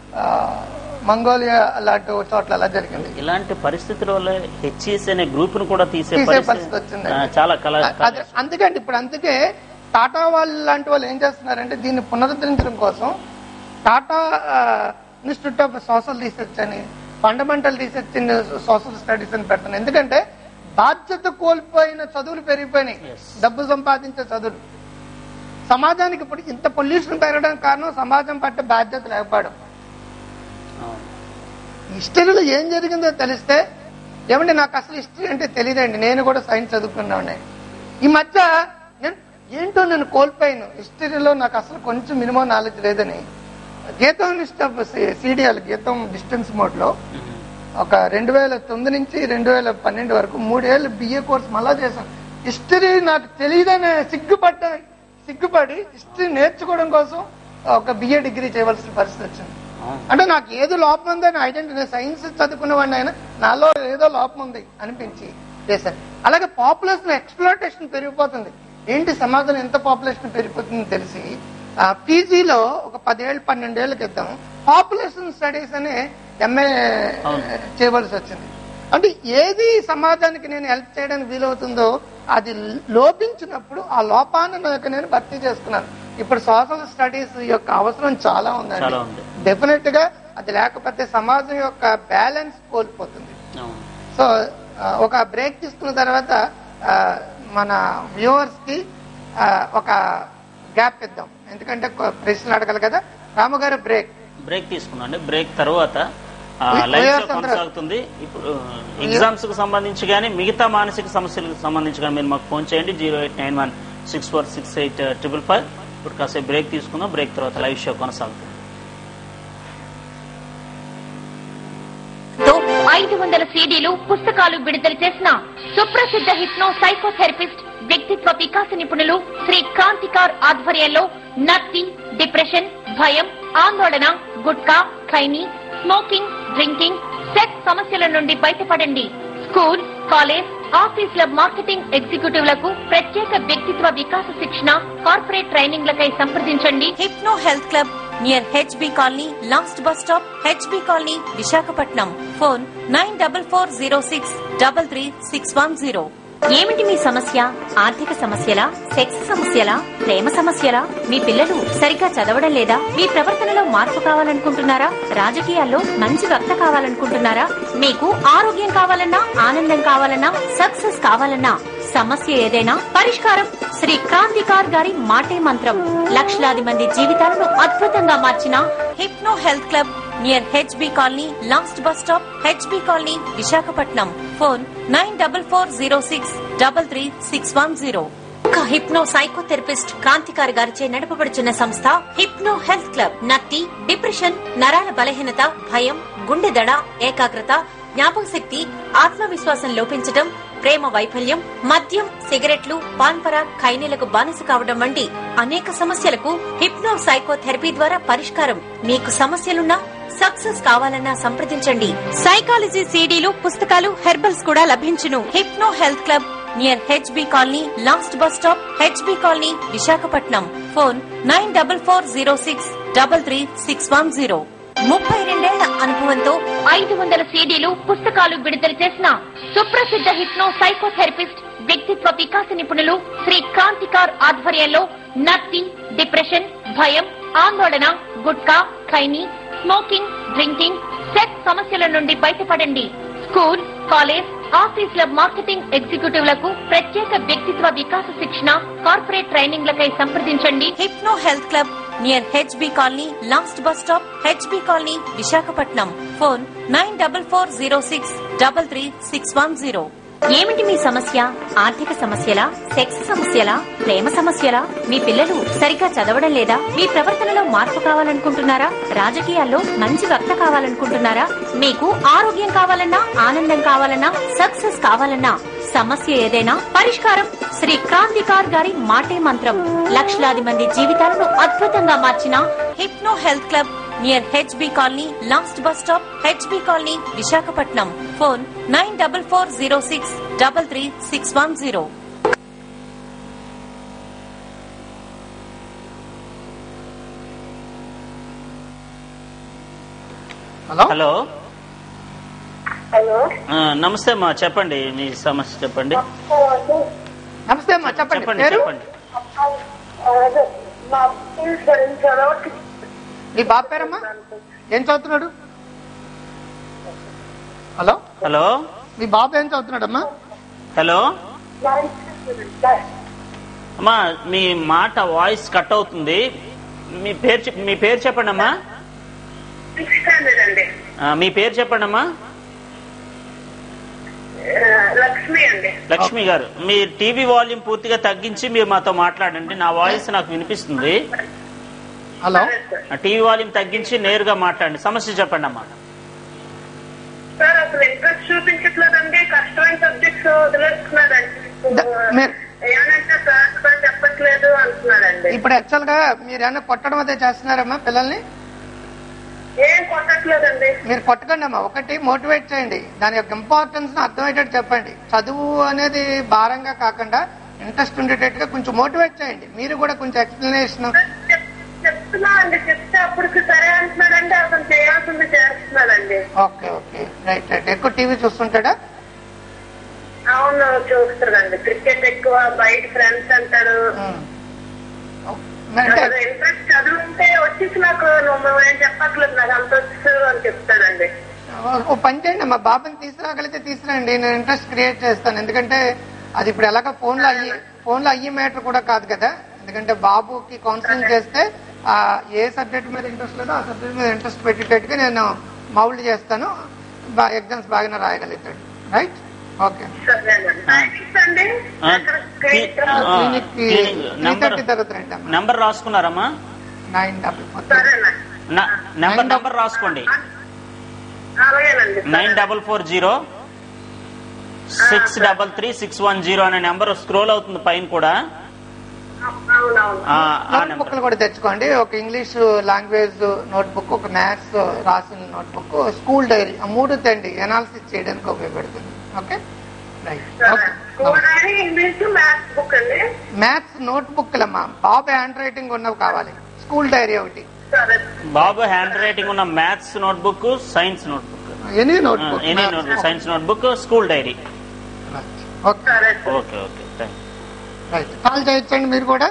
మంగోలియా లాంటి చోట్ల ఎలా జరిగింది ఇలాంటి పరిస్థితుల వల్ల హెచ్ఈఎస్ అనే గ్రూప్ ను కూడా తీసే తీసే పరిస్థితి పరిస్థితి వచ్చింది. ఆ, చాలా కల అదే అందుకండి ఇప్పుడు అందుకే టాటా వాళ్ళు లాంటి వాళ్ళు ఏం చేస్తున్నారంటే దీన్ని పునరుద్ధరించడం కోసం Tata institute of social research అని fundamental research in social studies అని పెడుతున్నాయి ఎందుకంటే బాధ్యత కోల్పోయిన చదువులు పెరిగిపోయినాయి Yes. డబ్బు సంపాదించే చదువులు సమాజానికి ఇప్పుడు ఇంత పొల్యూషన్ పెరగడానికి కారణం సమాజం పట్ల బాధ్యత లేకపోవడం అవును. హిస్టరీలో ఏం జరిగిందో తెలిస్తే ఏమంటే నాకు అసలు హిస్టరీ అంటే తెలియదండి నేను కూడా సైన్స్ చదువుకున్నాను ఈ మధ్య నేను ఏంటో నేను కోల్పోయాను హిస్టరీలో నాకు అసలు కొంచెం మినిమం నాలెడ్జ్ లేదని గీతం సీడియాలు గీతం డిస్టెన్స్ మోడ్ లో ఉమ్. ఒక రెండు వేల తొమ్మిది నుంచి రెండు వేల పన్నెండు వరకు మూడేళ్ళు బిఏ కోర్స్ మళ్ళా చేశాను హిస్టరీ నాకు తెలియదని సిగ్గుపడ్డ సిగ్గుపడి హిస్టరీ నేర్చుకోవడం కోసం ఒక బిఏ డిగ్రీ చేయవలసిన పరిస్థితి వచ్చింది అవును. అంటే నాకు ఏదో లోపం ఉందని ఐడెంటిటీ సైన్స్ చదువుకున్నవాడిని అయినా నాలో ఏదో లోపం ఉంది అనిపించి చేశాను అలాగే పాపులేషన్ ఎక్స్ప్లోటేషన్ పెరిగిపోతుంది ఏంటి సమాజంలో ఎంత పాపులేషన్ పెరిగిపోతుందో తెలిసి పీజీలో ఒక పదేళ్ళు పన్నెండేళ్ల క్రితం పాపులేషన్ స్టడీస్ అని ఎంఏ అవును. చేయవలసి వచ్చింది అంటే ఏది సమాజానికి నేను హెల్ప్ చేయడానికి వీలవుతుందో అది లోపించినప్పుడు ఆ లోపాన్ని నాకు నేను భర్తీ చేసుకున్నాను ఇప్పుడు సోషల్ స్టడీస్ యొక్క అవసరం చాలా ఉందండి చాలా ఉంది. డెఫినెట్ గా అది లేకపోతే సమాజం యొక్క బ్యాలెన్స్ కోల్పోతుంది అవును. సో ఆ, ఒక బ్రేక్ తీసుకున్న తర్వాత ఆ, మన వ్యూవర్స్ కి ఆ, ఒక గ్యాప్ ఇద్దాం ఎందుకంటే కొ- ప్రశ్నలు అడగాలి కదా రామగారు బ్రేక్ బ్రేక్ తీసుకున్నాండి బ్రేక్ తర్వాత ఆ, We- live we show are some- కొనసాగుతుంది ఇప్పుడు ఎగ్జామ్స్ కు సంబంధించి కానీ మిగతా మానసిక సమస్యలకు సంబంధించి కానీ మీరు మాకు ఫోన్ చేయండి zero eight nine one six four six eight triple five ఇప్పుడు కాసేపు బ్రేక్ తీసుకుందాం బ్రేక్ తర్వాత లైవ్ షో కొనసాగుతుంది తో ఐదు వందల సీడీలు పుస్తకాలు విడుదల చేసిన సుప్రసిద్ధ హిప్నో సైకోథెరపిస్ట్ వ్యక్తిత్వ వికాస నిపుణులు శ్రీ క్రాంతికార్ ఆధ్వర్యంలో నత్తి డిప్రెషన్ భయం ఆందోళన gutka khaini smoking drinking sex సమస్యల నుండి బయటపడండి స్కూల్ కాలేజ్ ఆఫీసుల మార్కెటింగ్ ఎగ్జిక్యూటివ్లకు ప్రత్యేక వ్యక్తిత్వ వికాస శిక్షణ కార్పొరేట్ ట్రైనింగ్లకై సంప్రదించండి hypno health club near HB colony last bus stop HB colony Visakhapatnam phone nine double four zero six double three six one zero ఏమిటి మీ సమస్య ఆర్థిక సమస్యలా సెక్స్ సమస్యలా ప్రేమ సమస్యలా మీ పిల్లలు సరిగ్గా చదవడం లేదా మీ ప్రవర్తనలో మార్పు కావాలనుకుంటున్నారా రాజకీయాల్లో మంచి వక్త కావాలనుకుంటున్నారా మీకు ఆరోగ్యం కావాలన్నా ఆనందం కావాలన్నా సక్సెస్ కావాలన్నా సమస్య ఏదైనా పరిష్కారం శ్రీ క్రాంతికార్ గారి మాటే మంత్రం లక్షలాది మంది జీవితాలను అద్భుతంగా మార్చిన hypno health club near HB colony last bus stop HB colony Visakhapatnam phone nine double four zero six double three six one zero ఒక హిప్నో సైకోథెరపిస్ట్ క్రాంతికారి గారిచే నడపబడుచున్న సంస్థ హిప్నో హెల్త్ క్లబ్ నత్తి డిప్రెషన్ నరాల బలహీనత భయం గుండె దడ ఏకాగ్రత జ్ఞాపక శక్తి ఆత్మవిశ్వాసం లోపించడం ప్రేమ వైఫల్యం మద్యం సిగరెట్లు పాన్పర ఖైనీలకు బానిస కావడం వంటి అనేక సమస్యలకు హిప్నో సైకోథెరపీ ద్వారా పరిష్కారం మీకు సమస్యలున్నా సక్సెస్ కావాలన్నా సంప్రదించండి సైకాలజీ సీడీలు పుస్తకాలు హెర్బల్స్ కూడా లభించును hypno health club near HB colony last bus stop HB colony Visakhapatnam phone nine double four zero six double three six one zero ముప్పై రెండేళ్ల అనుభవంతో ఐదు వందల సీడీలు పుస్తకాలు విడుదల చేసిన సుప్రసిద్ధ హిప్నో సైకోథెరపిస్ట్ వ్యక్తిత్వ వికాస నిపుణులు శ్రీ క్రాంతికార్ ఆధ్వర్యంలో నత్తి డిప్రెషన్ భయం ఆందోళన gutka khaini smoking drinking sex సమస్యల నుండి బయటపడండి స్కూల్ కాలేజ్ ఆఫీసుల మార్కెటింగ్ ఎగ్జిక్యూటివ్లకు ప్రత్యేక వ్యక్తిత్వ వికాస శిక్షణ కార్పొరేట్ ట్రైనింగ్లకై సంప్రదించండి hypno health club near HB colony last bus stop HB colony Visakhapatnam phone nine double four zero six double three six one zero ఏమిటి మీ సమస్య ఆర్థిక సమస్యలా సెక్స్ సమస్యలా ప్రేమ సమస్యలా మీ పిల్లలు సరిగ్గా చదవడం లేదా మీ ప్రవర్తనలో మార్పు కావాలనుకుంటున్నారా రాజకీయాల్లో మంచి వక్త కావాలనుకుంటున్నారా మీకు ఆరోగ్యం కావాలన్నా ఆనందం కావాలన్నా సక్సెస్ కావాలన్నా సమస్య ఏదైనా పరిష్కారం శ్రీ క్రాంతికార్ గారి మాటే మంత్రం లక్షలాది మంది జీవితాలను అద్భుతంగా మార్చిన hypno health club near HB colony last bus stop HB colony Visakhapatnam phone nine double four zero six double three six one zero hello hello hello ఆ, నమస్తే అమ్మా చెప్పండి మీ సమస్య చెప్పండి నమస్తే అమ్మా చెప్పండి చెప్పండి పేరు చెప్పండి అదే మా పిల్లల గురించి చదవకి మీ బాబు పేరమ్మా ఏం చదువుతున్నాడు హలో హలో మీ బాబు ఏం చదువుతున్నాడమ్మా హలో అమ్మా మీ మాట వాయిస్ కట్ అవుతుంది మీ పేరు చెప్- మీ పేరు చెప్పండి అమ్మా సిక్స్ స్టాండర్డ్ అండి ఆ, మీ పేరు చెప్పండి అమ్మా ఆ, లక్ష్మి అండి లక్ష్మి గారు మీ టీవీ వాల్యూమ్ పూర్తిగా తగ్గించి మీరు మాతో మాట్లాడండి నా వాయిస్ నాకు వినిపిస్తుంది హలో సరే సార్. ఆ టీవీ వాల్యూమ్ తగ్గించి నేరుగా మాట్లాడండి సమస్య చెప్పండి అమ్మా సార్ అసలు ఇంట్రెస్ట్ చూపించట్లేదండి కష్టమైన సబ్జెక్ట్స్ వదిలేస్తున్నాడండి ద- మీరు- ఏమంటే సార్ సార్ చెప్పట్లేదు అంటున్నాడండి ఇప్పుడు యాక్చువల్ గా మీరు ఏమన్నా కొట్టడం అదే చేస్తున్నారమ్మా పిల్లల్ని ఏం కొట్టట్లేదండి మీరు కొట్టకండి అమ్మా ఒకటి మోటివేట్ చేయండి దాని యొక్క ఇంపార్టెన్స్ అర్థమయ్యేటట్టు చెప్పండి చదువు అనేది భారంగా కాకుండా ఇంట్రెస్ట్ ఉండేటట్టుగా కొంచెం మోటివేట్ చేయండి మీరు కూడా కొంచెం ఎక్స్ప్లెనేషన్ చెప్- చెప్తున్నా అండి చెప్తే అప్పటికి సరే అంటున్నాడండి అతను చేయాల్సింది చేస్తున్నాడండి ఓకే ఓకే రైట్ రైట్ ఎక్కువ టీవీ చూస్తుంటాడా అవును చూస్తాడండి క్రికెట్ ఎక్కువ బయట ఫ్రెండ్స్ అంటాడు ఉమ్. అంటే అసలు ఇంట్రెస్ట్ చదువుంటే వచ్చేసి నాకు నువ్వు ఏం చెప్పట్లేదు నాకు అంత వచ్చు అని చెప్తాడండి ఓ పని చేయండి మా బాబుని తీసుకురాగలిగితే తీసుకురండి నేను ఇంట్రెస్ట్ క్రియేట్ చేస్తాను ఎందుకంటే అది ఇప్పుడు ఎలాగ ఫోన్ లో అయ్యి ఫోన్ లో అయ్యే మ్యాటర్ కూడా కాదు కదా ఎందుకంటే బాబుకి కౌన్సిలింగ్ చేస్తే ఆ ఏ సబ్జెక్ట్ మీద ఇంట్రెస్ట్ లేదో ఆ సబ్జెక్ట్ మీద ఇంట్రెస్ట్ పెట్టేటట్టుగా నేను మౌల్డ్ చేస్తాను ఎగ్జామ్స్ బాగానే రాయగలుగుతాడు రైట్ ఓకే సరేనండి థ్యాంక్స్ అండి ఆ, ఎక్కడ కి- ఆ, క్లినిక్ కి క్లినిక్ త్రీ నంబర్ థర్టీ తరగతి రండి అమ్మా నంబర్ రాసుకున్నారమ్మా నైన్ డబుల్ ఫోర్ సరేనండి న- నంబర్ నంబర్ రాసుకోండి అలాగేనండి nine double four zero six double three six one zero అనే నెంబర్ స్క్రోల్ అవుతుంది పైన కూడా అవునవును ఆ, ఆ నోట్ నెంబర్ బుక్లు కూడా తెచ్చుకోండి ఒక ఇంగ్లీష్ లాంగ్వేజ్ నోట్ బుక్ ఒక మ్యాథ్స్ రాసిన నోట్ బుక్ స్కూల్ డైరీ ఆ మూడు తండి ఎనాలిసిస్ చేయడానికి ఉపయోగపడుతుంది okay right okay school diary English maths book అండి మ్యాథ్స్ నోట్ బుక్లమ్మా బాబు హ్యాండ్ రైటింగ్ ఉన్నవి కావాలి స్కూల్ డైరీ ఒకటి సరే బాబు హ్యాండ్ రైటింగ్ ఉన్న maths notebook science notebook any notebook any note science notebook school diary okay సరే okay okay thank right call చేయొచ్చండి మీరు కూడా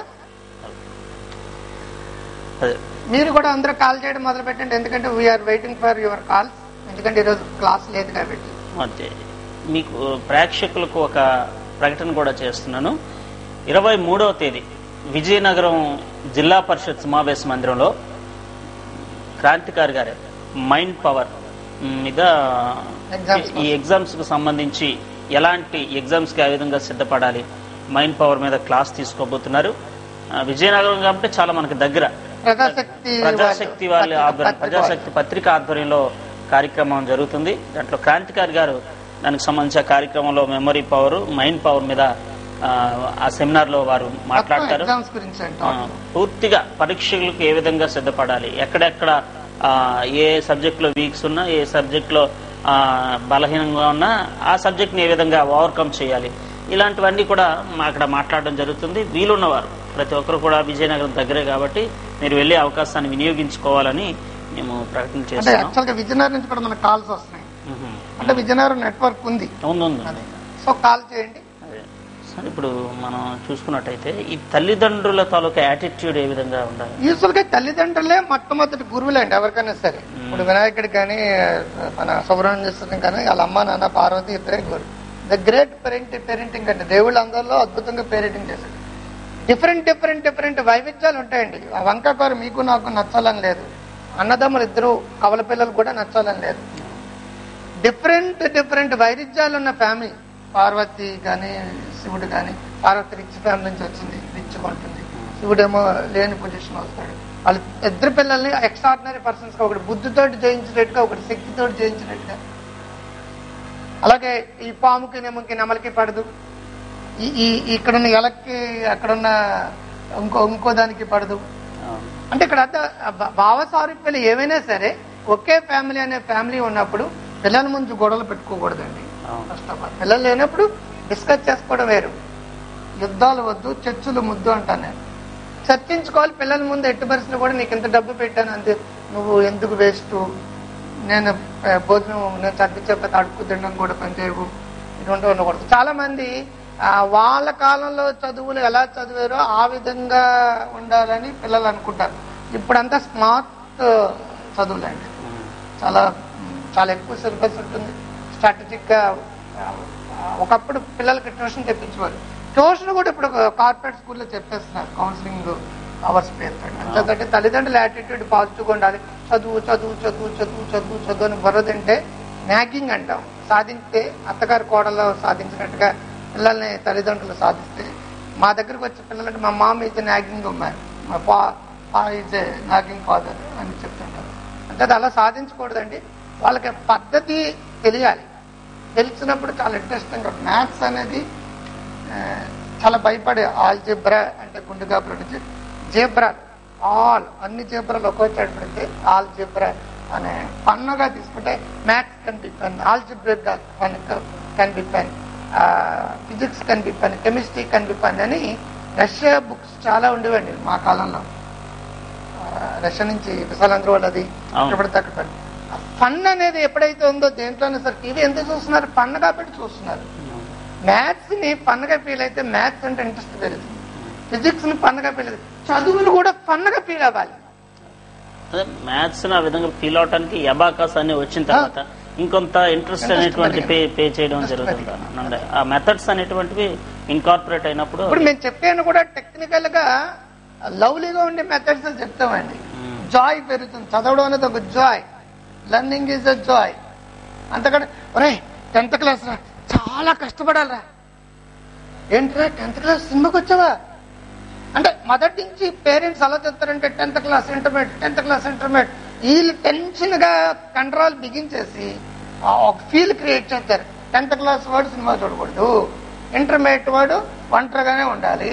అదే మీరు కూడా అందరూ కాల్ చేయడం మొదలు పెట్టండి ఎందుకంటే we are waiting for your calls ఎందుకంటే ఈరోజు క్లాస్ లేదు కాబట్టి అంతే మీకు ప్రేక్షకులకు ఒక ప్రకటన కూడా చేస్తున్నాను ఇరవై మూడవ తేదీ విజయనగరం జిల్లా పరిషత్ సమావేశ మందిరంలో క్రాంతికారి గారి మైండ్ పవర్ మీద Exams ఈ ఎగ్జామ్స్ కు సంబంధించి ఎలాంటి ఎగ్జామ్స్ కి ఏ విధంగా సిద్ధపడాలి మైండ్ పవర్ మీద క్లాస్ తీసుకోబోతున్నారు ఆ, విజయనగరం కాబట్టి చాలా మనకి దగ్గర ప్రజాశక్తి ప్రజాశక్తి వాళ్ళ వాళ్ళు- ఆధ్వర్యం పత్రిక ప్రజాశక్తి పత్రిక ఆధ్వర్యంలో కార్యక్రమం జరుగుతుంది దాంట్లో క్రాంతికారి గారు దానికి సంబంధించిన కార్యక్రమంలో మెమరీ పవర్ మైండ్ పవర్ మీద ఆ, ఆ సెమినార్ లో వారు మొత్తం మాట్లాడతారు ఎగ్జామ్స్ గురించి ఆ, అంటాం పూర్తిగా పరీక్షలకు ఏ విధంగా సిద్ధపడాలి ఎక్కడెక్కడ ఆ, ఏ సబ్జెక్ట్ లో వీక్స్ ఉన్నా ఏ సబ్జెక్ట్ లో ఆ, బలహీనంగా ఉన్నా ఆ సబ్జెక్ట్ ని ఏ విధంగా ఓవర్కమ్ చేయాలి ఇలాంటివన్నీ కూడా మా అక్కడ మాట్లాడడం జరుగుతుంది వీలున్నవారు ప్రతి ఒక్కరు కూడా విజయనగరం దగ్గరే కాబట్టి మీరు వెళ్ళే అవకాశాన్ని వినియోగించుకోవాలని మేము ప్రకటన అంటే చేస్తున్నాం యాక్చువల్ గా విజయనగరం నుంచి కూడా మనకు కాల్స్ వస్తున్నాయి మ్మ్. అంటే విజయనగరం నెట్వర్క్ ఉంది ఉంది ఉంది ఉంది. సో కాల్ చేయండి అదే. సరే ఇప్పుడు మనం చూసుకున్నట్టయితే ఈ తల్లిదండ్రుల తాలూకా యాటిట్యూడ్ ఏ విధంగా ఉండాలి యూజువల్ గా తల్లిదండ్రులే మొట్టమొదటి గురువులే అండి ఎవరికైనా సరే ఇప్పుడు వినాయకుడి కానీ మన సుబ్రహ్మణ్యేశ్వరం కానీ వాళ్ళ అమ్మ నాన్న పార్వతి ఇద్దరే guru the great parent parenting అంటే దేవుళ్ళు అందరిలో అద్భుతంగా పేరెంటింగ్ చేశాడు డిఫరెంట్ డిఫరెంట్ డిఫరెంట్ వైవిధ్యాలు ఉంటాయండి ఆ వంకాకూర మీకు నాకు నచ్చాలని లేదు అన్నదమ్ములు ఇద్దరు కవల పిల్లలు కూడా నచ్చాలని లేదు డిఫరెంట్ డిఫరెంట్ వైరుధ్యాలు ఉన్న ఫ్యామిలీ పార్వతి కానీ శివుడు కానీ పార్వతి రిచ్ ఫ్యామిలీ నుంచి వచ్చింది రిచ్ ఉంటుంది శివుడేమో లేని పొజిషన్ వస్తాడు వాళ్ళు ఇద్దరు పిల్లల్ని ఎక్స్ట్రాడినరీ పర్సన్స్ గా ఒకటి బుద్ధితోటి జయించినట్టుగా ఒకటి శక్తితోటి జయించినట్టుగా అలాగే ఈ పాముకి నెమ్మకి నెమలికి పడదు ఈ ఈ ఇక్కడున్న ఎలక్కి అక్కడున్న ఇంకో ఇంకో దానికి పడదు అవును. అంటే ఇక్కడ అంతా భా- భావ సారూప్యాలు ఏవైనా సరే ఒకే ఫ్యామిలీ అనే ఫ్యామిలీ ఉన్నప్పుడు పిల్లల ముందు గొడవలు పెట్టుకోకూడదండి అవును. ఫస్ట్ ఆఫ్ ఆల్ పిల్లలు లేనప్పుడు డిస్కస్ చేసుకోవడం వేరు యుద్ధాలు వద్దు చర్చలు ముద్దు అంటాను నేను చర్చించుకోవాలి పిల్లల ముందు ఎట్టి పరిస్థితులు కూడా నీకు ఇంత డబ్బు పెట్టాను అంతే నువ్వు ఎందుకు వేస్ట్ నేను ఆ, భోజనం నేను చదివి చెప్పేది అడుక్కు తినడం కూడా పనిచేయవు ఇటువంటి ఉండకూడదు చాలా మంది ఆ, వాళ్ళ కాలంలో చదువులు ఎలా చదివారో ఆ విధంగా ఉండాలని పిల్లలు అనుకుంటారు ఇప్పుడంతా స్మార్ట్ చదువులండి చాలా మ్, చాలా ఎక్కువ సిలబస్ ఉంటుంది స్ట్రాటజిక్ గా ఆ, ఒకప్పుడు పిల్లలకి ట్యూషన్ తెప్పించేవారు ట్యూషన్ కూడా ఇప్పుడు కార్పొరేట్ స్కూల్లో చెప్పేస్తున్నారు కౌన్సిలింగ్ అవర్స్ పేరుతో అంతేదంటే తల్లిదండ్రుల యాటిట్యూడ్ పాజిటివ్గా ఉండాలి చదువు చదువు చదువు చదువు చదువు చదువు అని బుర్ర తింటే నాగింగ్ అంటాం సాధించితే అత్తగారి కోడలో సాధించినట్టుగా పిల్లల్ని తల్లిదండ్రులు సాధిస్తే మా దగ్గరకు వచ్చే పిల్లలంటే మా మామ ఈజ్ నాగింగ్ ఉన్నారు మా పా పా ఈజ్ నాగింగ్ ఫాదర్ అని చెప్తుంటారు అంటే అది అలా సాధించకూడదండి వాళ్ళకి పద్ధతి తెలియాలి తెలిసినప్పుడు చాలా ఇంట్రెస్టింగ్ మ్యాథ్స్ అనేది ఆ, చాలా భయపడే ఆల్ జిబ్రా అంటే గుండుగా నుంచి జీబ్రా ఆల్ అన్ని జీబ్రాలు ఒక్కో చోట పెడితే ఆల్ జిబ్రా అనే పన్నుగా తీసుకుంటే maths can be fun algebra can be fun physics can be fun chemistry can be fun అని రష్యా బుక్స్ చాలా ఉండేవండి మా కాలంలో ఆ, రష్యా నుంచి విశాలంధ్ర వాళ్ళది అవును. ఎక్కడ పడితే అక్కడ ఫన్ అనేది ఎప్పుడైతే ఉందో దేంట్లోనే సార్ టీవీ ఎందుకు చూస్తున్నారు ఫన్ కాబట్టి చూస్తున్నారు మ్యాథ్స్ ని ఫన్గా ఫీల్ అయితే మ్యాథ్స్ అంటే ఇంట్రెస్ట్ పెరుగుతుంది ఫిజిక్స్ ని ఫన్గా ఫీల్ అయితే చదువులు కూడా ఫన్గా ఫీల్ అవ్వాలి అదే మ్యాథ్స్ ఆ విధంగా ఫీల్ అవడానికి అబాకాస్ అన్ని వచ్చిన తర్వాత ఇంకొంత ఇంట్రెస్ట్ Interest అనేటువంటి పే పెరిగింది. పే చేయడం Interest జరుగుతుంది పెరిగింది. అంటే ఆ మెథడ్స్ అనేటువంటివి ఇన్కార్పొరేట్ అయినప్పుడు ఇప్పుడు మేము చెప్పాను కూడా టెక్నికల్ గా లవ్లీగా ఉండే మెథడ్స్ చెప్తామండి మ్మ్. జాయ్ పెరుగుతుంది చదవడం అనేది ఒక joy learning is a joy అంతకంటే ఒరే టెన్త్ క్లాస్ రా చాలా కష్టపడాలరా ఏంట్రా టెన్త్ క్లాస్ సినిమాకి వచ్చావా అంటే మొదటి నుంచి పేరెంట్స్ అలా చెప్తారంటే tenth class intermediate tenth class intermediate వీళ్ళు టెన్షన్ గా కంట్రోల్ బిగించేసి ఆ ఒక ఫీల్ క్రియేట్ చేస్తారు టెన్త్ క్లాస్ వాడు సినిమా చూడకూడదు ఇంటర్మీడియట్ వాడు ఒంటరిగానే ఉండాలి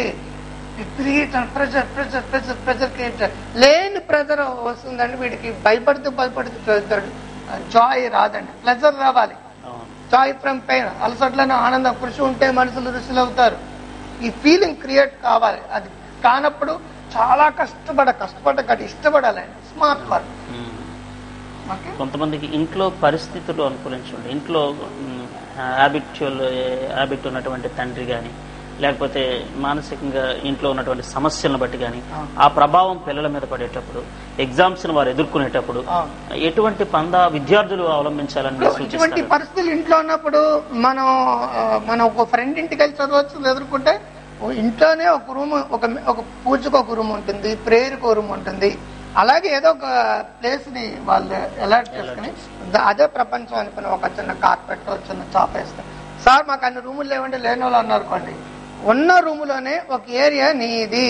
pressure pressure pressure pressure create చేయాలి. లేని ప్రెషర్ వస్తుందండి వీడికి భయపడుతూ భయపడుతూ చదువుతాడు జాయ్ రాదండి ప్లెజర్ రావాలి అవును. జాయ్ ఫ్రమ్ పెయిన్ అలసట్లను ఆనందం కృషి ఉంటే మనుషులు ఋషులు అవుతారు ఈ ఫీలింగ్ క్రియేట్ కావాలి అది కానప్పుడు చాలా కష్టపడ కష్టపడ్డ కాదు ఇష్టపడాలండి స్మార్ట్ వర్క్ మ్మ్. ఓకే కొంతమందికి ఇంట్లో పరిస్థితులు అనుకూలించండి ఇంట్లో హ్యాబిచువల్ హ్యాబిట్ ఉన్నటువంటి తండ్రి కానీ లేకపోతే మానసికంగా ఇంట్లో ఉన్నటువంటి సమస్యలను బట్టి కానీ అవును. ఆ ప్రభావం పిల్లల మీద పడేటప్పుడు ఎగ్జామ్స్ ని వారు ఎదుర్కొనేటప్పుడు అవును. ఎటువంటి పందా విద్యార్థులు అవలంబించాలని మీరు ఇటువంటి సూచిస్తారు పరిస్థితులు ఇంట్లో ఉన్నప్పుడు మనం ఆ, మనం ఒక ఫ్రెండ్ ఇంటికి వెళ్ళి చదవచ్చు ఎదుర్కొంటే ఓ ఇంట్లోనే ఒక రూమ్ ఒక ఒక పూజకు ఒక రూమ్ ఉంటుంది ప్రేయర్కి ఒక రూమ్ ఉంటుంది అలాగే ఏదో ఒక ప్లేస్ ని వాళ్ళు అలాట్ చేసుకుని ద- అదే ప్రపంచం అనుకుని ఒక చిన్న కార్పెట్ చిన్న చాప్ వేస్తారు సార్ మాకు అన్ని రూములు లేవండి లేని వాళ్ళు అన్నారు అనుకోండి ఉన్న రూములోనే ఒక ఏరియా నీది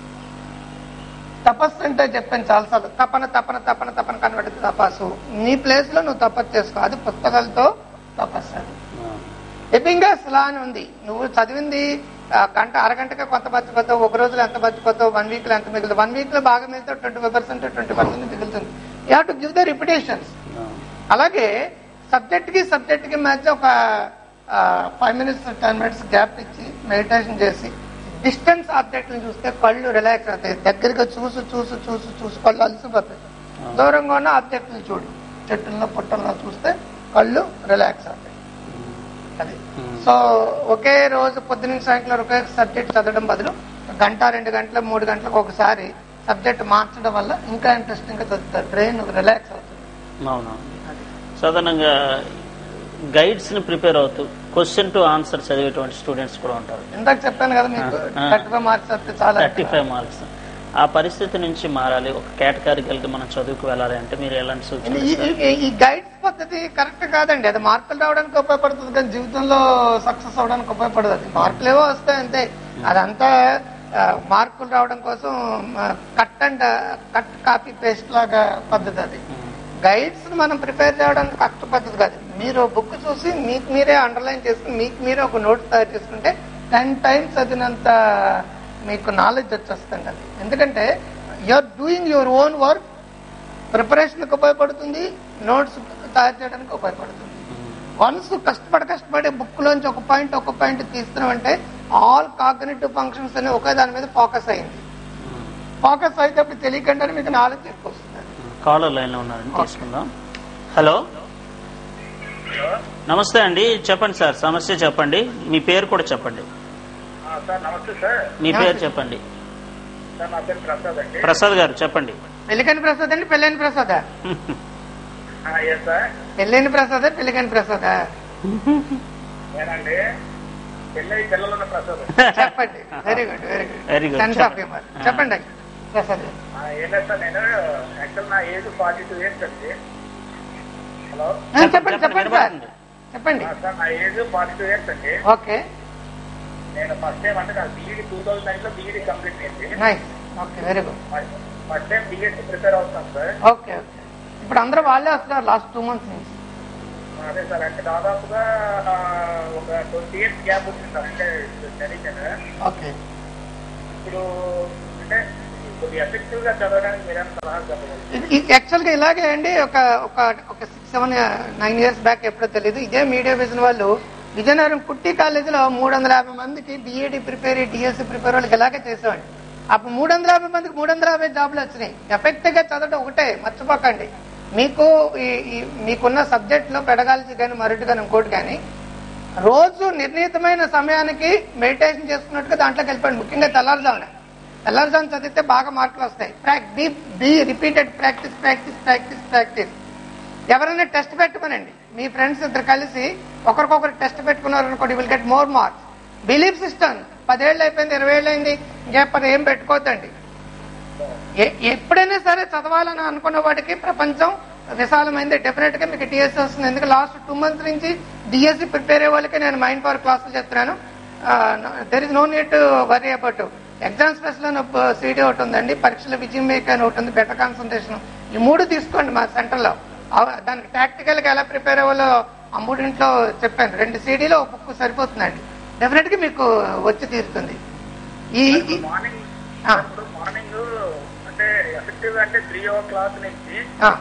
తపస్సు అంటే చెప్పాను చాలాసార్లు తపన తపన తపన తపన కనబడి తపస్సు నీ ప్లేస్ లో నువ్వు తపస్సు చేసుకో అది పుస్తకాలతో తపస్సు అది ఎపింగస్ లా అని ఉంది నువ్వు చదివింది ఆ, గంట అరగంటకే కొంత మర్చిపోతావు ఒక రోజులో ఎంత మర్చిపోతావు వన్ వీక్ లో ఎంత మిగులుతుంది వన్ వీక్ లో బాగా మిగిలితే twenty five percent twenty percent మిగులుతుంది you have to give the repetitions అలాగే సబ్జెక్ట్ కి సబ్జెక్ట్ కి మధ్య ఒక five minutes ten minutes gap ఇచ్చి మెడిటేషన్ చేసి డిస్టెన్స్ ఆబ్జెక్ట్ ని చూస్తే కళ్ళు రిలాక్స్ అవుతాయి దగ్గరగా చూసు చూసు చూసు చూసు కళ్ళు అలసిపోతాయి దూరంగా ఉన్న ఆబ్జెక్ట్ ని చూడు చెట్టుల్లో పుట్టల్లో చూస్తే కళ్ళు రిలాక్స్ అవుతాయి అది సో ఒకే రోజు పొద్దున్న సాయంత్రం ఒకే సబ్జెక్ట్ చదవడం బదులు గంట రెండు గంటలు మూడు గంటలకు ఒకసారి సబ్జెక్ట్ మార్చడం వల్ల ఇంకా ఇంట్రెస్టింగ్ గా చదువుతారు బ్రెయిన్ రిలాక్స్ అవుతుంది అవునవును సాధారణంగా గైడ్స్ ని ప్రిపేర్ అవుతూ క్వశ్చన్ టు ఆన్సర్ చదివేటువంటి స్టూడెంట్స్ కూడా ఉంటారు ఇందాక చెప్పాను కదా మీకు ఆ. థర్టీ ఫైవ్ మార్క్స్ వస్తే చాలా థర్టీ ఫైవ్ మార్క్స్ ఆ పరిస్థితి నుంచి మారాలి ఒక కేటగిరికల్ గా మనం చదువుకు వెళ్ళాలి అంటే మీరు ఎలాంటి సూచన ఈ- ఈ- ఈ- ఈ గైడ్స్ పద్ధతి కరెక్ట్ కాదండి అది మార్కులు రావడానికి ఉపయోగపడుతుంది కానీ జీవితంలో సక్సెస్ అవడానికి ఉపయోగపడదు అది మార్కులు ఏవో వస్తాయి అంతే అదంతా ఆ, మార్కులు రావడం కోసం cut and cut copy paste లాగా పద్ధతి అది గైడ్స్ మనం ప్రిపేర్ చేయడానికి కరెక్ట్ పద్ధతి కాదు మీరు బుక్ చూసి మీకు మీరే అండర్లైన్ చేసుకుని మీకు మీరే ఒక నోట్ తయారు చేసుకుంటే టెన్ టైమ్స్ చదివినంత మీకు నాలెడ్జ్ వచ్చేస్తుంది అది ఎందుకంటే are doing your own work ప్రిపరేషన్కి ఉపయోగపడుతుంది నోట్స్ తయారు చేయడానికి ఉపయోగపడుతుంది వన్స్ కష్టపడి కష్టపడి బుక్ లోంచి ఒక పాయింట్ ఒక పాయింట్ తీస్తున్నామంటే ఆల్ కాగ్నేటివ్ ఫంక్షన్స్ అని ఒకే దాని మీద ఫోకస్ అయింది ఫోకస్ అయితే అప్పుడు తెలియకుండానే మీకు నాలెడ్జ్ ఎక్కువ వస్తుంది కాలర్ లైన్ లో ఉన్నారండి తీసుకుందాం హలో నమస్తే అండి చెప్పండి సార్ సమస్య చెప్పండి మీ పేరు కూడా చెప్పండి సార్ నమస్తే సార్ మీ పేరు చెప్పండి సార్ నా పేరు ప్రసాద్ అండి ప్రసాద్ గారు చెప్పండి పెళ్లికని ప్రసాద్ అండి పెళ్ళైన ప్రసాదా ఏ సార్ పెళ్ళైన ప్రసాదా పెళ్లికని ప్రసాదా నేనండి పెళ్ళి పిల్లలున్న ప్రసాద్ చెప్పండి very good very Very good good. Sense of humour చెప్పండి ప్రసాద్ గారు. ఆ, ఏం లేదు సార్ నేను యాక్చువల్ నా ఏజ్ ఫార్టీ టూ ఇయర్స్ అండి హలో ఆ, చెప్పండి చెప్పండి సార్ వినపడుతుంది. చెప్పండి ఆ, సార్ నా ఏజ్ ఫార్టీ టూ ఇయర్స్ అండి ఓకే నేను ఫస్ట్ టైం అంటే నా బీఈడి టూ థౌసండ్ నైన్ లో బీఈడి కంప్లీట్ అయింది nice okay very good first time BSc prepare అవుతాను సార్ ఓకే ఓకే ఇప్పుడు అందరూ వాళ్ళే వస్తున్నారు లాస్ట్ టూ మంత్స్ నుంచి అదే సార్ అంటే దాదాపుగా ఆ, ఒక ట్వంటీ ఇయర్స్ గ్యాప్ వచ్చింది సార్ అంటే చదివాను ఓకే ఇప్పుడు అంటే కొద్దిగా ఎఫెక్టివ్ గా చదవడానికి మీరేమైనా సలహా చెప్పగలరు యాక్చువల్ గా ఇలాగే అండి ఒక ఒక ఒక six seven nine years back ఎప్పుడో తెలియదు ఇదే మీడియా విజన్ వాళ్ళు విజయనగరం కుట్టి కాలేజీలో మూడు వందల యాభై మందికి బిఏడి ప్రిపేర్ డిఎస్సి ప్రిపేర్ వాళ్ళకి ఇలాగే చేసేవాడి అప్పుడు మూడు వందల యాభై మందికి మూడు వందల యాభై జాబ్లు వచ్చినాయి ఎఫెక్ట్ గా చదవడం ఒకటే మర్చిపోకండి మీకు ఈ- ఈ మీకున్న సబ్జెక్ట్ లో పెడగాల్సి కానీ మరొకటి కానీ ఇంకోటి కానీ రోజు నిర్ణీతమైన సమయానికి మెడిటేషన్ చేసుకున్నట్టుగా దాంట్లోకి వెళ్ళిపోండి ముఖ్యంగా తెల్లారుజామున తెల్లారుజామున చదివితే బాగా మార్కులు వస్తాయి be be repeated practice practice practice practice ఎవరైనా టెస్ట్ పెట్టమనండి మీ ఫ్రెండ్స్ ఇద్దరు కలిసి ఒకరికొకరు టెస్ట్ పెట్టుకున్నారు అనుకోండి will get more marks belief system పదేళ్ళు అయిపోయింది ఇరవై ఏళ్ళు అయింది ఇంకెప్పుడు ఏం పెట్టుకోవద్దండి ఎ- ఎప్పుడైనా సరే చదవాలని అనుకున్న వాడికి ప్రపంచం విశాలమైంది డెఫినెట్ గా మీకు టీఎస్సీ వస్తుంది ఎందుకంటే లాస్ట్ టూ మంత్స్ నుంచి డిఎస్సి ప్రిపేర్ అయ్యే వాళ్ళకి నేను మైండ్ పవర్ క్లాసులు చెప్తున్నాను there is no need to worry about exam special అని సీడీ ఒకటి ఉందండి పరీక్షల విజయం మేక్ అని ఒకటి ఉంది బెటర్ కాన్సన్ట్రేషన్ ఈ మూడు తీసుకోండి మా సెంటర్ లో అవ- దానికి ప్రాక్టికల్ గా ఎలా ప్రిపేర్ అవ్వాలో ఆ మూడింట్లో చెప్పాను రెండు సీడీలో ఒక బుక్ సరిపోతుందండి డెఫినెట్ గా మీకు వచ్చి తీరుతుంది ఈ ఈ- మార్నింగ్ ఆ. ఇప్పుడు మార్నింగ్ అంటే ఎఫెక్టివ్ గా అంటే త్రీ ఓ క్లాక్ నుంచి ఆ.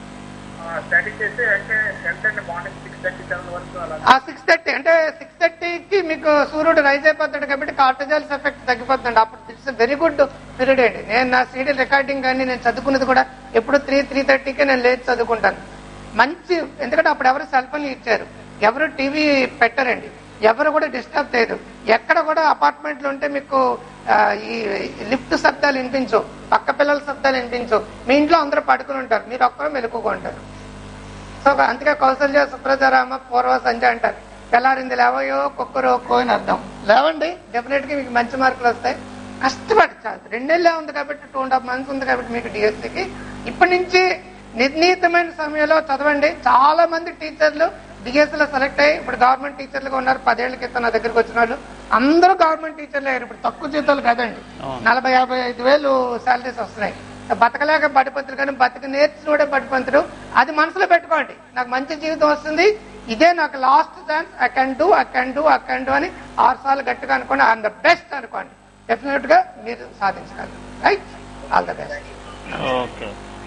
స్టడీ చేసి అంటే tenth and morning six thirty seven వరకు అలా ఆ సిక్స్ థర్టీ అంటే సిక్స్ థర్టీకి మీకు సూర్యుడు రైజ్ అయిపోతాడు కాబట్టి కార్టజాల్స్ ఎఫెక్ట్ తగ్గిపోతుందండి అప్పుడు ఇట్స్ వెరీ గుడ్ పీరియడ్ అండి నేను నా సీడీ రికార్డింగ్ కానీ నేను చదువుకున్నది కూడా ఎప్పుడు త్రీ త్రీ థర్టీకి నేను లేచి చదువుకుంటాను మంచి ఎందుకంటే అప్పుడు ఎవరు సెల్ ఫోన్ ఇచ్చారు ఎవరు టీవీ పెట్టరండి ఎవరు కూడా డిస్టర్బ్ చేయదు ఎక్కడ కూడా అపార్ట్మెంట్లు ఉంటే మీకు ఆ, ఈ లిఫ్ట్ శబ్దాలు వినిపించవు పక్క పిల్లల శబ్దాలు వినిపించవు మీ ఇంట్లో అందరూ పడుకుని ఉంటారు మీరు ఒక్కరు మెలుకుంటారు సో అందుకే కౌశల్య సుప్రజారామ పూర్వ సంజయ్ అంటారు తెల్లారింది లేవయో కుక్కరో కో అని అర్థం లేవండి డెఫినెట్ గా మీకు మంచి మార్కులు వస్తాయి కష్టపడి చాలు రెండేళ్ళే ఉంది కాబట్టి టూ అండ్ హాఫ్ మంత్స్ ఉంది కాబట్టి మీకు డిఎస్సికి ఇప్పటి నుంచి నిర్ణీతమైన సమయంలో చదవండి చాలా మంది టీచర్లు డిఎస్సి లో సెలెక్ట్ అయ్యి ఇప్పుడు గవర్నమెంట్ టీచర్లుగా ఉన్నారు పదేళ్ల క్రితం నా దగ్గరికి వచ్చిన వాళ్ళు అందరూ గవర్నమెంట్ టీచర్లు అయ్యారు ఇప్పుడు తక్కువ జీతాలు కాదండి అవును. నలభై యాభై ఐదు వేలు శాలరీస్ వస్తున్నాయి బతకలేక బడిపంతులు కానీ బతికి నేర్చుకునే బడిపంతులు అది మనసులో పెట్టుకోండి నాకు మంచి జీవితం వస్తుంది ఇదే నాకు last chance I can do I can do I can do అని ఆరు సార్లు గట్టిగా అనుకోండి ఐఎమ్ ద బెస్ట్ అనుకోండి డెఫినెట్ గా మీరు సాధించగలరు right all the best okay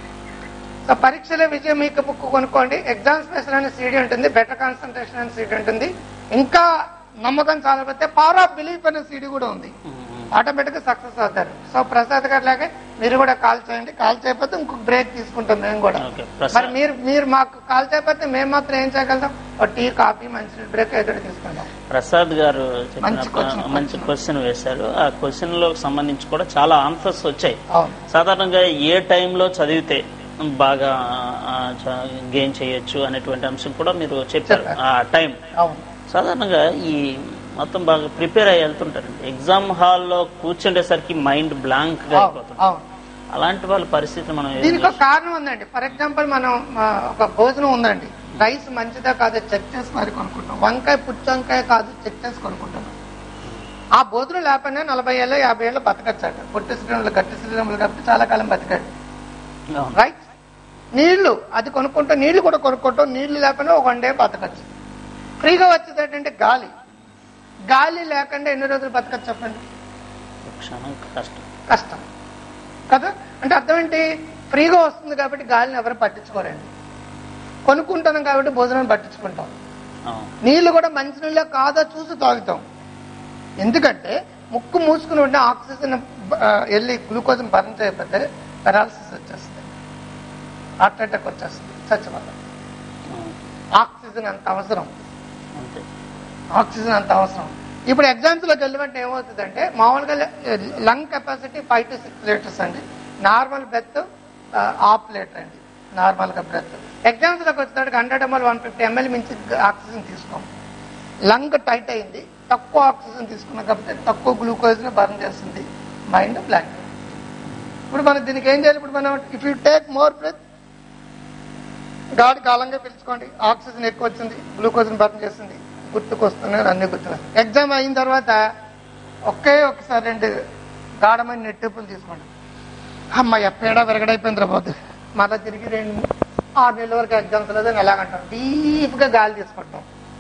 so పరీక్షల విజయం మీకు బుక్ కొనుక్కోండి ఎగ్జామ్ స్పెషల్ అనే సీడీ ఉంటుంది బెటర్ కాన్సన్ట్రేషన్ అనే సీడీ ఉంటుంది ఇంకా నమ్మకం చాలకపోతే పవర్ ఆఫ్ బిలీఫ్ అనే సీడీ కూడా ఉంది ఆటోమేటిక్ గా సక్సెస్ అవుతారు సో ప్రసాద్ గారు లాగే మీరు కూడా కాల్ చేయండి కాల్ చేయకపోతే ఇంకొక బ్రేక్ తీసుకుంటాం మేము కూడా ఓకే, ప్రసాద్. మరి మీరు మీరు మాకు కాల్ చేయకపోతే మేము మాత్రం ఏం చేయగలుగుతాం ఒక టీ కాఫీ మంచి బ్రేక్ ఎదురు తీసుకుంటాం ప్రసాద్ గారు మంచి చెప్పిన question, మంచి క్వశ్చన్ వేశారు ఆ క్వశ్చన్ లో సంబంధించి కూడా చాలా ఆన్సర్స్ వచ్చాయి అవును సాధారణంగా ఏ టైంలో చదివితే బాగా గెయిన్ చేయొచ్చు అనేటువంటి అంశం కూడా మీరు చెప్పారు చెప్పారు. ఆ టైం అవును సాధారణంగా ఈ మొత్తం బాగా ప్రిపేర్ అయ్యి వెళ్తుంటారండి ఎగ్జామ్ హాల్లో కూర్చుండేసరికి మైండ్ బ్లాంక్ గా అవును అయిపోతుంది అవును అలాంటి వాళ్ళ పరిస్థితి మనం ఏం దీనికి ఒక చేస్తాం? కారణం ఉందండి ఫర్ ఎగ్జాంపుల్ మనం ఆ, ఒక భోజనం ఉందండి రైస్ మంచిదా కాదో చెక్ చేసి మరి కొనుక్కుంటాం వంకాయ పుచ్చి వంకాయ కాదు చెక్ చేసి కొనుక్కుంటాం ఆ భోజనం లేకపోయినా నలభై ఏళ్ళు యాభై ఏళ్ళు బతకచ్చట పొట్టి శ్రీరాములు గట్టి శ్రీరాములు కాబట్టి చాలా కాలం బతికాడు అవును. రైట్ నీళ్లు అది కొనుక్కుంటాం నీళ్లు కూడా కొనుక్కుంటాం నీళ్లు లేకపోయినా ఒక వన్ డే బతకచ్చు ఫ్రీగా వచ్చేది ఏంటంటే గాలి గాలి లేకుండా ఎన్ని రోజులు బతకచ్చు చెప్పండి క్షణం కష్టం కష్టం కదా అంటే అర్థం ఏంటి ఫ్రీగా వస్తుంది కాబట్టి గాలిని ఎవరు పట్టించుకోరండి కొనుక్కుంటున్నాం కాబట్టి భోజనం పట్టించుకుంటాం అవును. నీళ్లు కూడా మంచి నీళ్ళ కాదో చూసి తాగుతాం ఎందుకంటే ముక్కు మూసుకుని ఉంటే ఆక్సిజన్ ఆ, వెళ్ళి గ్లూకోజ్ బర్న్ చేయకపోతే పెరాలసిస్ వచ్చేస్తుంది హార్ట్ అటాక్ వచ్చేస్తుంది చచ్చిపోతాం అవును. ఆక్సిజన్ అంత అవసరం అంతే ఆక్సిజన్ అంత అవసరం ఇప్పుడు ఎగ్జామ్స్ లోకి వెళ్ళినట్టు ఏమవుతుందంటే మామూలుగా lung capacity five to six litres అండి నార్మల్ బ్రెత్ హాఫ్ లీటర్ అండి నార్మల్ గా బ్రెత్ ఎగ్జామ్స్ లోకి వచ్చేటప్పుడు hundred ML one fifty ML మించి ఆక్సిజన్ తీసుకోం లంగ్ టైట్ అయింది తక్కువ ఆక్సిజన్ తీసుకున్నాం కాబట్టి తక్కువ గ్లూకోజ్ ని బర్న్ చేస్తుంది మైండ్ బ్లాంక్ ఇప్పుడు మనం దీనికి ఏం చేయాలి ఇప్పుడు మనం if you take more breath గాడి కాలంగా పిలుచుకోండి ఆక్సిజన్ ఎక్కువ వచ్చింది గ్లూకోజ్ బర్న్ చేస్తుంది గుర్తుకొస్తున్నాయి అన్ని గుర్తుగా ఎగ్జామ్ అయిన తర్వాత ఒకే ఒకసారి రెండు గాఢమైన నెట్టిప్పులు తీసుకోండి అమ్మాయి పేడ విరగడైపోయింది రాబోద్దు మళ్ళీ తిరిగి రెండు ఆరు నెలల వరకు ఎగ్జామ్స్ లేదని ఎలాగంటాం డీప్ గా గాలి తీసుకుంటాం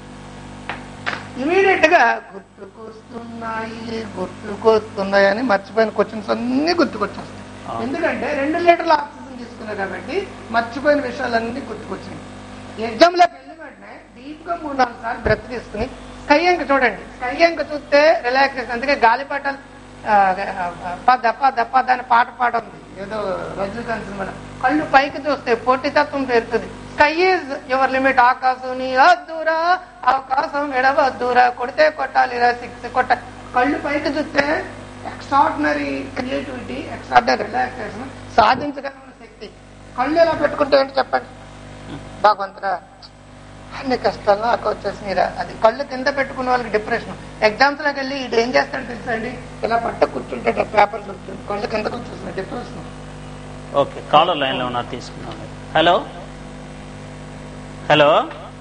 ఇమీడియట్ గా గుర్తుకొస్తున్నాయి గుర్తుకొస్తున్నాయి అని మర్చిపోయిన క్వశ్చన్స్ అన్ని గుర్తుకొచ్చేస్తాయి అవును. ఎందుకంటే రెండు లీటర్ల ఆక్సిజన్ తీసుకున్నాయి కాబట్టి మర్చిపోయిన విషయాలన్నీ గుర్తుకొచ్చాయి ఎగ్జామ్ లోకి వెళ్ళిన వెంటనే డీప్ గా మూడు నాలుగు సార్లు బ్రెత్ తీసుకుని స్కై అంక చూడండి స్కై అంక చూస్తే రిలాక్సేషన్ అందుకే గాలిపటాలు ఆ, ప దప్ప దప్ప దాని పాట పాట ఉంది ఏదో రజనీకాంత్ సినిమాలో కళ్ళు పైకి చూస్తే పోటీతత్వం పేరుతుంది స్కై ఈజ్ యువర్ లిమిట్ ఆకాశం నీ అద్దురా అవకాశం ఎడవద్దురా కొడితే కొట్టాలిరా సిక్స్ కొట్ట కళ్ళు పైకి చూస్తే ఎక్స్ట్రాడినరీ క్రియేటివిటీ ఎక్స్ట్రాడినరీ రిలాక్సేషన్ సాధించగలిగిన శక్తి కళ్ళు ఎలా పెట్టుకుంటే ఏంటి చెప్పండి భగవంతుడా అన్ని కష్టాలు నాకు వచ్చేసినరా అది కళ్ళు కింద పెట్టుకున్న వాళ్ళకి డిప్రెషన్ ఎగ్జామ్స్ లోకి వెళ్ళి ఇది ఏం చేస్తాడు తెలుసా అండి ఇలా పట్ట కూర్చుంటాడు పేపర్ కూర్చుంటాడు కళ్ళు కిందకు వచ్చేసిన డిప్రెషన్ ఓకే కాలర్ లైన్ లో ఉన్నారు తీసుకున్నాం హలో హలో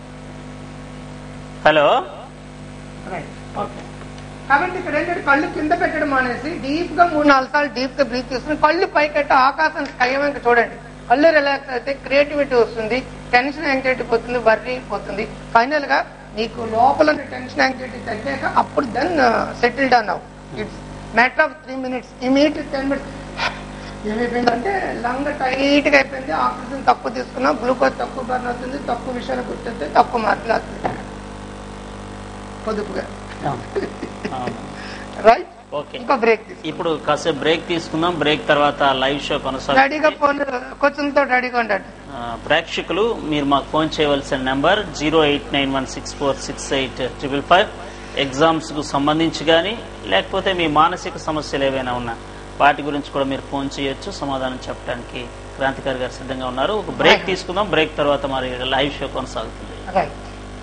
హలో ఓకే కాబట్టి ఇక్కడ ఏంటంటే కళ్ళు కింద పెట్టడం మానేసి డీప్ గా మూడు నాలుగు సార్లు డీప్ గా బ్రీత్ తీసుకుని కళ్ళు పైకెట్టి ఆకాశం కయ్యమంక చూడండి కళ్ళు రిలాక్స్ అయితే క్రియేటివిటీ వస్తుంది టెన్షన్ యాంగ్జైటీ పోతుంది వర్రీ పోతుంది ఫైనల్ గా నీకు లోపల టెన్షన్ యాంగ్జైటీ తగ్గాక అప్పుడు దెన్ సెటిల్ డౌన్ అవు it's matter of three minutes immediate ten minutes ఏమైపోయిందంటే లంగ్ టైట్ గా అయిపోయింది ఆక్సిజన్ తక్కువ తీసుకున్నాం గ్లూకోజ్ తక్కువ బర్న్ అవుతుంది తక్కువ విషయాలు గుర్తుంటే తక్కువ మార్కులు వస్తుంది పొదుపుగా అవును. రైట్ ఓకే ఇంకో బ్రేక్ తీసుకో ఇప్పుడు కాసేపు బ్రేక్ తీసుకుందాం బ్రేక్ తర్వాత లైవ్ షో రెడీగా కొనసాగుతుంది ఫోన్ క్వశ్చన్ తో రెడీగా ఉండండి ఆ, ప్రేక్షకులు మీరు మాకు ఫోన్ చేయవలసిన number zero eight nine one six four six eight triple five ఎగ్జామ్స్కు సంబంధించి కానీ లేకపోతే మీ మానసిక సమస్యలు ఏవైనా ఉన్నా వాటి గురించి కూడా మీరు ఫోన్ చేయొచ్చు సమాధానం చెప్పడానికి క్రాంతికారి గారు సిద్ధంగా ఉన్నారు ఒక బ్రేక్ Right. తీసుకుందాం బ్రేక్ తర్వాత మరి లైవ్ షో కొనసాగుతుంది రైట్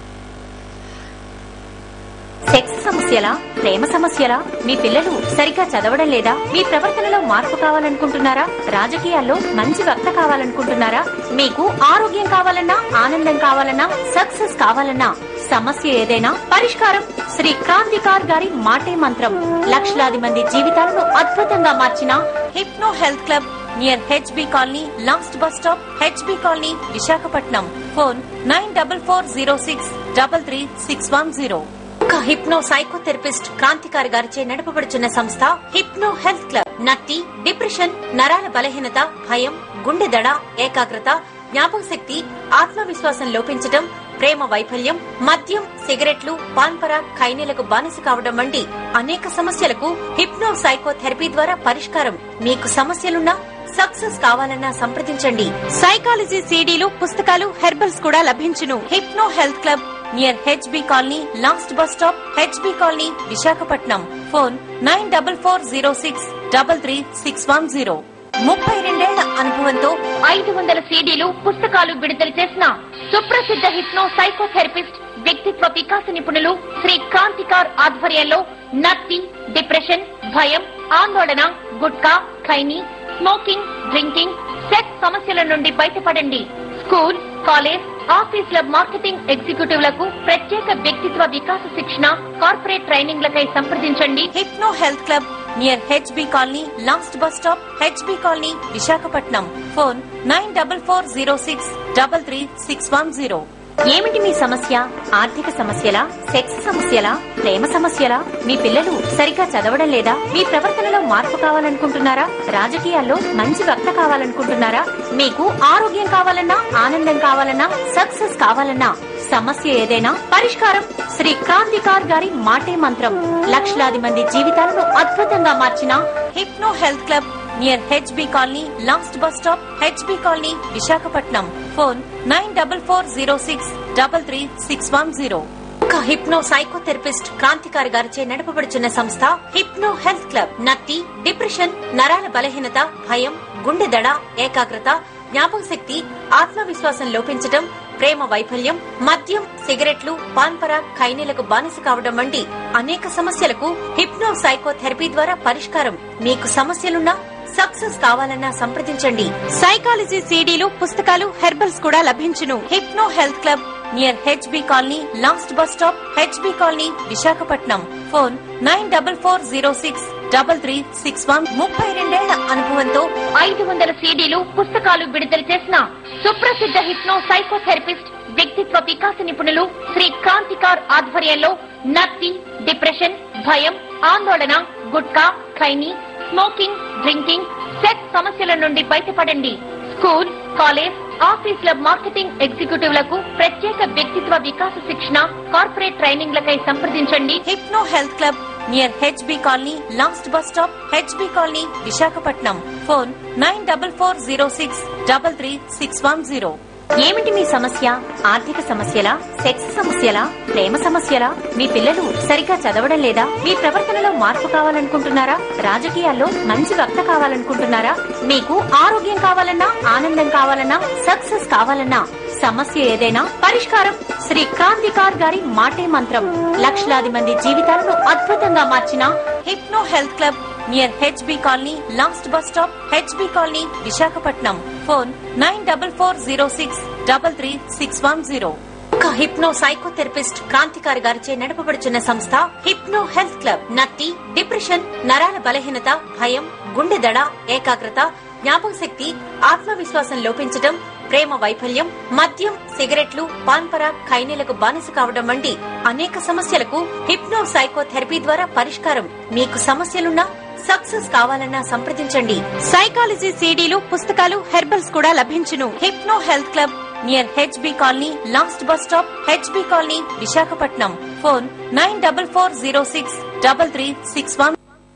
సెక్స్ సమస్యలా ప్రేమ సమస్యలా మీ పిల్లలు సరిగ్గా చదవడం లేదా మీ ప్రవర్తనలో మార్పు కావాలనుకుంటున్నారా రాజకీయాల్లో మంచి వక్త కావాలనుకుంటున్నారా మీకు ఆరోగ్యం కావాలన్నా ఆనందం కావాలన్నా సక్సెస్ కావాలన్నా సమస్య ఏదైనా పరిష్కారం శ్రీ క్రాంతికార్ గారి మాటే మంత్రం లక్షలాది మంది జీవితాలను అద్భుతంగా మార్చిన hypno health club near HB colony last bus stop HB colony Visakhapatnam phone nine double four zero six double three six one zero ఒక హిప్నో సైకోథెరపిస్ట్ క్రాంతికారి గారిచే నడపబడుచున్న సంస్థ హిప్నో హెల్త్ క్లబ్ నత్తి డిప్రెషన్ నరాల బలహీనత భయం గుండె దడ ఏకాగ్రత జ్ఞాపక శక్తి ఆత్మవిశ్వాసం లోపించటం ప్రేమ వైఫల్యం మద్యం సిగరెట్లు పాన్పర ఖైనీలకు బానిస కావడం వంటి అనేక సమస్యలకు హిప్నో సైకోథెరపీ ద్వారా పరిష్కారం మీకు సమస్యలున్నా సక్సెస్ కావాలన్నా సంప్రదించండి సైకాలజీ సీడీలు పుస్తకాలు హెర్బల్స్ కూడా లభించును hypno health club near HB colony last bus stop HB colony Visakhapatnam phone nine double four zero six double three six one zero ముప్పై రెండేళ్ల అనుభవంతో ఐదు వందల సీడీలు పుస్తకాలు విడుదల చేసిన సుప్రసిద్ధ హిప్నో సైకోథెరపిస్ట్ వ్యక్తిత్వ వికాస నిపుణులు శ్రీ క్రాంతికార్ ఆధ్వర్యంలో నత్తి డిప్రెషన్ భయం ఆందోళన gutka khaini smoking drinking sex సమస్యల నుండి బయటపడండి స్కూల్ కాలేజ్ ఆఫీసుల మార్కెటింగ్ ఎగ్జిక్యూటివ్లకు ప్రత్యేక వ్యక్తిత్వ వికాస శిక్షణ కార్పొరేట్ ట్రైనింగ్లకై సంప్రదించండి hypno health club near HB colony last bus stop HB colony Visakhapatnam phone nine double four zero six double three six one zero ఏమిటి మీ సమస్య ఆర్థిక సమస్యలా సెక్స్ సమస్యలా ప్రేమ సమస్యలా మీ పిల్లలు సరిగ్గా చదవడం లేదా మీ ప్రవర్తనలో మార్పు కావాలనుకుంటున్నారా రాజకీయాల్లో మంచి వక్త కావాలనుకుంటున్నారా మీకు ఆరోగ్యం కావాలన్నా ఆనందం కావాలన్నా సక్సెస్ కావాలన్నా సమస్య ఏదైనా పరిష్కారం శ్రీ క్రాంతికార్ గారి మాటే మంత్రం లక్షలాది మంది జీవితాలను అద్భుతంగా మార్చిన hypno health club near HB colony last bus stop HB colony Visakhapatnam phone nine double four zero six double three six one zero ఒక హిప్నో సైకోథెరపిస్ట్ క్రాంతికారి గారిచే నడపబడుచున్న సంస్థ హిప్నో హెల్త్ క్లబ్ నత్తి డిప్రెషన్ నరాల బలహీనత భయం గుండె దడ ఏకాగ్రత జ్ఞాపక శక్తి ఆత్మవిశ్వాసం లోపించటం ప్రేమ వైఫల్యం మద్యం సిగరెట్లు పాన్పర ఖైనీలకు బానిస కావడం వంటి అనేక సమస్యలకు హిప్నో సైకోథెరపీ ద్వారా పరిష్కారం మీకు సమస్యలున్నా సక్సెస్ కావాలన్నా సంప్రదించండి సైకాలజీ సీడీలు పుస్తకాలు హెర్బల్స్ కూడా లభించును hypno health club near HB colony last bus stop HB colony Visakhapatnam phone nine double four zero six double three six one ముప్పై రెండేళ్ల అనుభవంతో ఐదు వందల సీడీలు పుస్తకాలు విడుదల చేసిన సుప్రసిద్ధ హిప్నో సైకోథెరపిస్ట్ వ్యక్తిత్వ వికాస నిపుణులు శ్రీ క్రాంతికార్ ఆధ్వర్యంలో నత్తి డిప్రెషన్ భయం ఆందోళన gutka khaini smoking drinking sex సమస్యల నుండి బయటపడండి స్కూల్ కాలేజ్ ఆఫీసుల మార్కెటింగ్ ఎగ్జిక్యూటివ్లకు ప్రత్యేక వ్యక్తిత్వ వికాస శిక్షణ కార్పొరేట్ ట్రైనింగ్లకై సంప్రదించండి hypno health club near HB colony last bus stop HB colony Visakhapatnam phone nine double four zero six double three six one zero ఏమిటి మీ సమస్య ఆర్థిక సమస్యలా సెక్స్ సమస్యలా ప్రేమ సమస్యలా మీ పిల్లలు సరిగ్గా చదవడం లేదా మీ ప్రవర్తనలో మార్పు కావాలనుకుంటున్నారా రాజకీయాల్లో మంచి వక్త కావాలనుకుంటున్నారా మీకు ఆరోగ్యం కావాలన్నా ఆనందం కావాలన్నా సక్సెస్ కావాలన్నా సమస్య ఏదైనా పరిష్కారం శ్రీ క్రాంతికార్ గారి మాటే మంత్రం లక్షలాది మంది జీవితాలను అద్భుతంగా మార్చిన hypno health club near HB colony last bus stop HB colony Visakhapatnam phone nine double four zero six double three six one zero ఒక హిప్నో సైకోథెరపిస్ట్ క్రాంతికారి గారిచే నడపబడుచున్న సంస్థ హిప్నో హెల్త్ క్లబ్ నత్తి డిప్రెషన్ నరాల బలహీనత భయం గుండె దడ ఏకాగ్రత జ్ఞాపక శక్తి ఆత్మవిశ్వాసం లోపించటం ప్రేమ వైఫల్యం మద్యం సిగరెట్లు పాన్పర ఖైనీలకు బానిస కావడం వంటి అనేక సమస్యలకు హిప్నో సైకోథెరపీ ద్వారా పరిష్కారం మీకు సమస్యలున్నా సక్సెస్ కావాలన్నా సంప్రదించండి సైకాలజీ సీడీలు పుస్తకాలు హెర్బల్స్ కూడా లభించును hypno health club near HB colony last bus stop HB colony Visakhapatnam phone nine double four zero six double three six one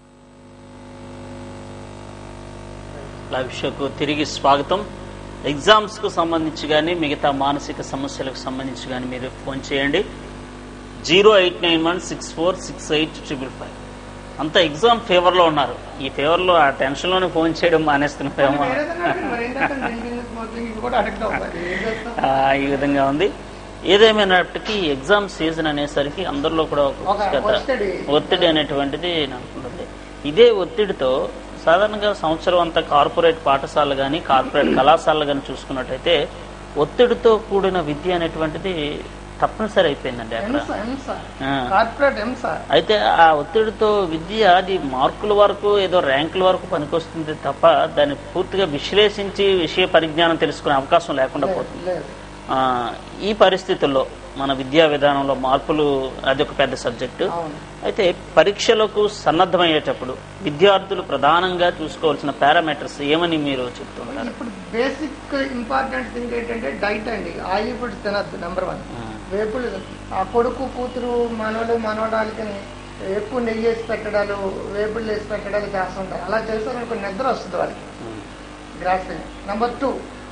live షోకు తిరిగి స్వాగతం ఎగ్జామ్స్కు సంబంధించి కానీ మిగతా మానసిక సమస్యలకు సంబంధించి కానీ మీరు ఫోన్ చేయండి zero eight nine one six four six eight triple five అంత ఎగ్జామ్ ఫేవర్ లో ఉన్నారు ఈ ఫేవర్ లో ఆ టెన్షన్ లోనే ఫోన్ చేయడం మానేస్తున్నామేమో వేరేదన్నా మరి ఏంటంటే building, smoking ఇవి కూడా అడిక్ట్ అవుతాయి ఏం చేస్తాం? ఆ, ఈ విధంగా ఉంది ఏదేమైనప్పటికీ ఎగ్జామ్ సీజన్ అనేసరికి అందరిలో కూడా ఒక ఒక ఉత్సుకత, ఒత్తిడి. ఒత్తిడి అనేటువంటిది నాకు ఉంటుంది ఇదే ఒత్తిడితో సాధారణంగా సంవత్సరం అంతా కార్పొరేట్ పాఠశాలలు కానీ కార్పొరేట్ కళాశాలలు కానీ చూసుకున్నట్టయితే ఒత్తిడితో కూడిన విద్య అనేటువంటిది తప్పనిసరి అయిపోయిందండి అక్కడ హింస హింస ఆ. కార్పొరేట్ హింస అయితే ఆ ఒత్తిడితో విద్య అది మార్కుల వరకు ఏదో ర్యాంకుల వరకు పనికొస్తుంది తప్ప దాన్ని పూర్తిగా విశ్లేషించి విషయ పరిజ్ఞానం తెలుసుకునే అవకాశం లేకుండా పోతుంది లేదు ఆ, ఈ పరిస్థితుల్లో మన విద్యా విధానంలో మార్పులు అది ఒక పెద్ద సబ్జెక్టు అవును అయితే పరీక్షలకు సన్నద్ధమయ్యేటప్పుడు విద్యార్థులు ప్రధానంగా చూసుకోవాల్సిన పారామీటర్స్ ఏమని మీరు చెప్తున్నారు ఇప్పుడు బేసిక్ ఇంపార్టెంట్ థింగ్ ఏంటంటే డైట్ అండి ఆయిల్ ఫుడ్స్ తినద్దు నెంబర్ వన్ వేపుడు ఆ కొడుకు కూతురు మనవడు మనవడాలకి ఎక్కువ నెయ్యి వేసి పెట్టడాలు వేపుడు వేసి పెట్టడాలు చేస్తుంటారు అలా చేస్తారనుకో నిద్ర వస్తుంది వాళ్ళకి గ్రాసింగ్ నెంబర్ టూ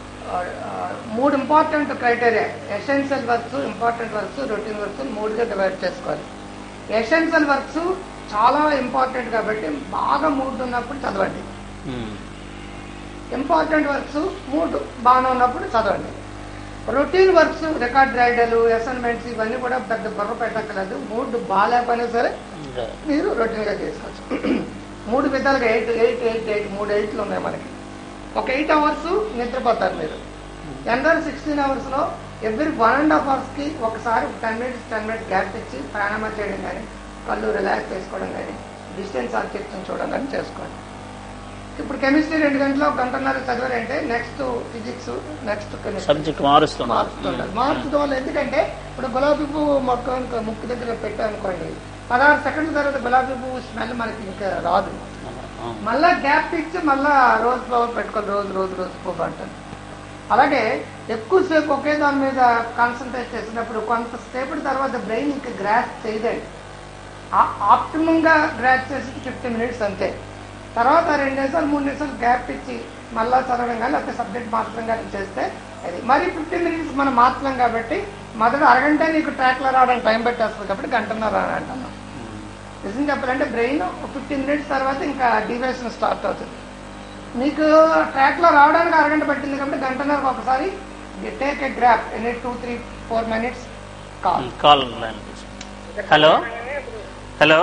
మూడు important criteria essential works important works routine works మూడుగా డివైడ్ చేసుకోవాలి ఎసెన్షియల్ వర్క్స్ చాలా ఇంపార్టెంట్ కాబట్టి బాగా మూడ్ ఉన్నప్పుడు చదవండి ఉమ్, ఇంపార్టెంట్ వర్క్స్ మూడ్ బాగానే ఉన్నప్పుడు చదవండి రొటీన్ వర్క్స్ రికార్డ్ రైడర్లు అసైన్మెంట్స్ ఇవన్నీ కూడా పెద్ద బుర్ర పెట్టక్కర్లేదు మూడ్ బాగాలేకపోయినా సరే ఇంకా మీరు రొటీన్గా చేసుకోవచ్చు మూడు విధాలుగా ఎయిట్ ఎయిట్ ఎయిట్ ఎయిట్ మూడు ఎయిట్లు ఉన్నాయి మనకి ఒక ఎయిట్ అవర్స్ నిద్రపోతారు మీరు ఎందరు సిక్స్టీన్ అవర్స్లో ఎవ్రీ వన్ అండ్ హాఫ్ అవర్స్కి ఒకసారి ten minutes ten minutes gap ఇచ్చి ప్రాణామా చేయడం కానీ కళ్ళు రిలాక్స్ చేసుకోవడం కానీ డిస్టెన్స్ ఆబ్జెక్ట్స్ చూడడం కానీ చేసుకోండి ఇప్పుడు కెమిస్ట్రీ రెండు గంటలు ఒక గంటన్నర చదివారంటే next physics next chemistry subject మారుస్తున్నారు మార్చుతుంటారు మార్చడం వల్ల ఎందుకంటే ఇప్పుడు గులాబీ పువ్వు మొక్క కనుక ముక్కు దగ్గర పెట్టామనుకోండి పదహారు సెకండ్ల తర్వాత గులాబీ పువ్వు స్మెల్ మనకి ఇంకా రాదు ఆ, మళ్ళా గ్యాప్ ఇచ్చి మళ్ళా రోజు ఫ్లవర్ పెట్టుకొని రోజు రోజు రోజు పువ్వు అంటారు అలాగే ఎక్కువసేపు ఒకే దాని మీద కాన్సన్ట్రేట్ చేసినప్పుడు కొంతసేపటి తర్వాత బ్రెయిన్ ఇంకా గ్రాస్ చేయదండి ఆప్టిమమ్ గా గ్రాస్ చేసి ఫిఫ్టీ మినిట్స్ అంతే తర్వాత రెండు నిమిషాలు మూడు నిమిషాలు గ్యాప్ ఇచ్చి మళ్ళా చదవడం కానీ లేకపోతే సబ్జెక్ట్ మార్చడం కానీ చేస్తే అది మరి ఫిఫ్టీ మినిట్స్ మనం మార్చలేం కాబట్టి మొదట అరగంట నీకు ట్రాక్లో రావడానికి టైం పెట్టేస్తుంది కాబట్టి గంటన్నర అని అంటున్నాం నిజం చెప్పాలంటే బ్రెయిన్ ఫిఫ్టీన్ మినిట్స్ తర్వాత ఇంకా డివేషన్ స్టార్ట్ అవుతుంది మీకు ట్రాక్ లో రావడానికి అరగంట పట్టింది కాబట్టి గంటన్నరకు ఒకసారి take a gap any two three four minutes call call line తీసుకో. హలో హలో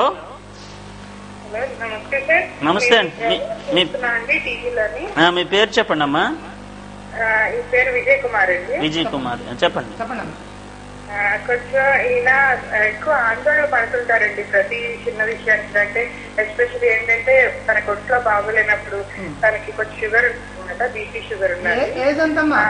హలో నమస్తే సార్ నమస్తే అండి. మీ- మీ- చూస్తున్నా అండి టీవీలోని ఆ, మీ పేరు చెప్పండి అమ్మా ఆ, ఈ పేరు విజయ్ కుమార్ అండి విజయ్ కుమార్ చెప్పండి చెప్పండి అమ్మ. ఆ, కొంచెం ఈయన ఎక్కువ ఆందోళన పడుతుంటారండి ప్రతి చిన్న విషయానికి అంటే ఎస్పెషల్లీ ఏంటంటే తన కొట్లో బాగోలేనప్పుడు తనకి కొంచెం షుగర్ ఉంటుందట బీపీ షుగర్ ఉన్నది ఏ- ఏజ్ ఎంతమ్మా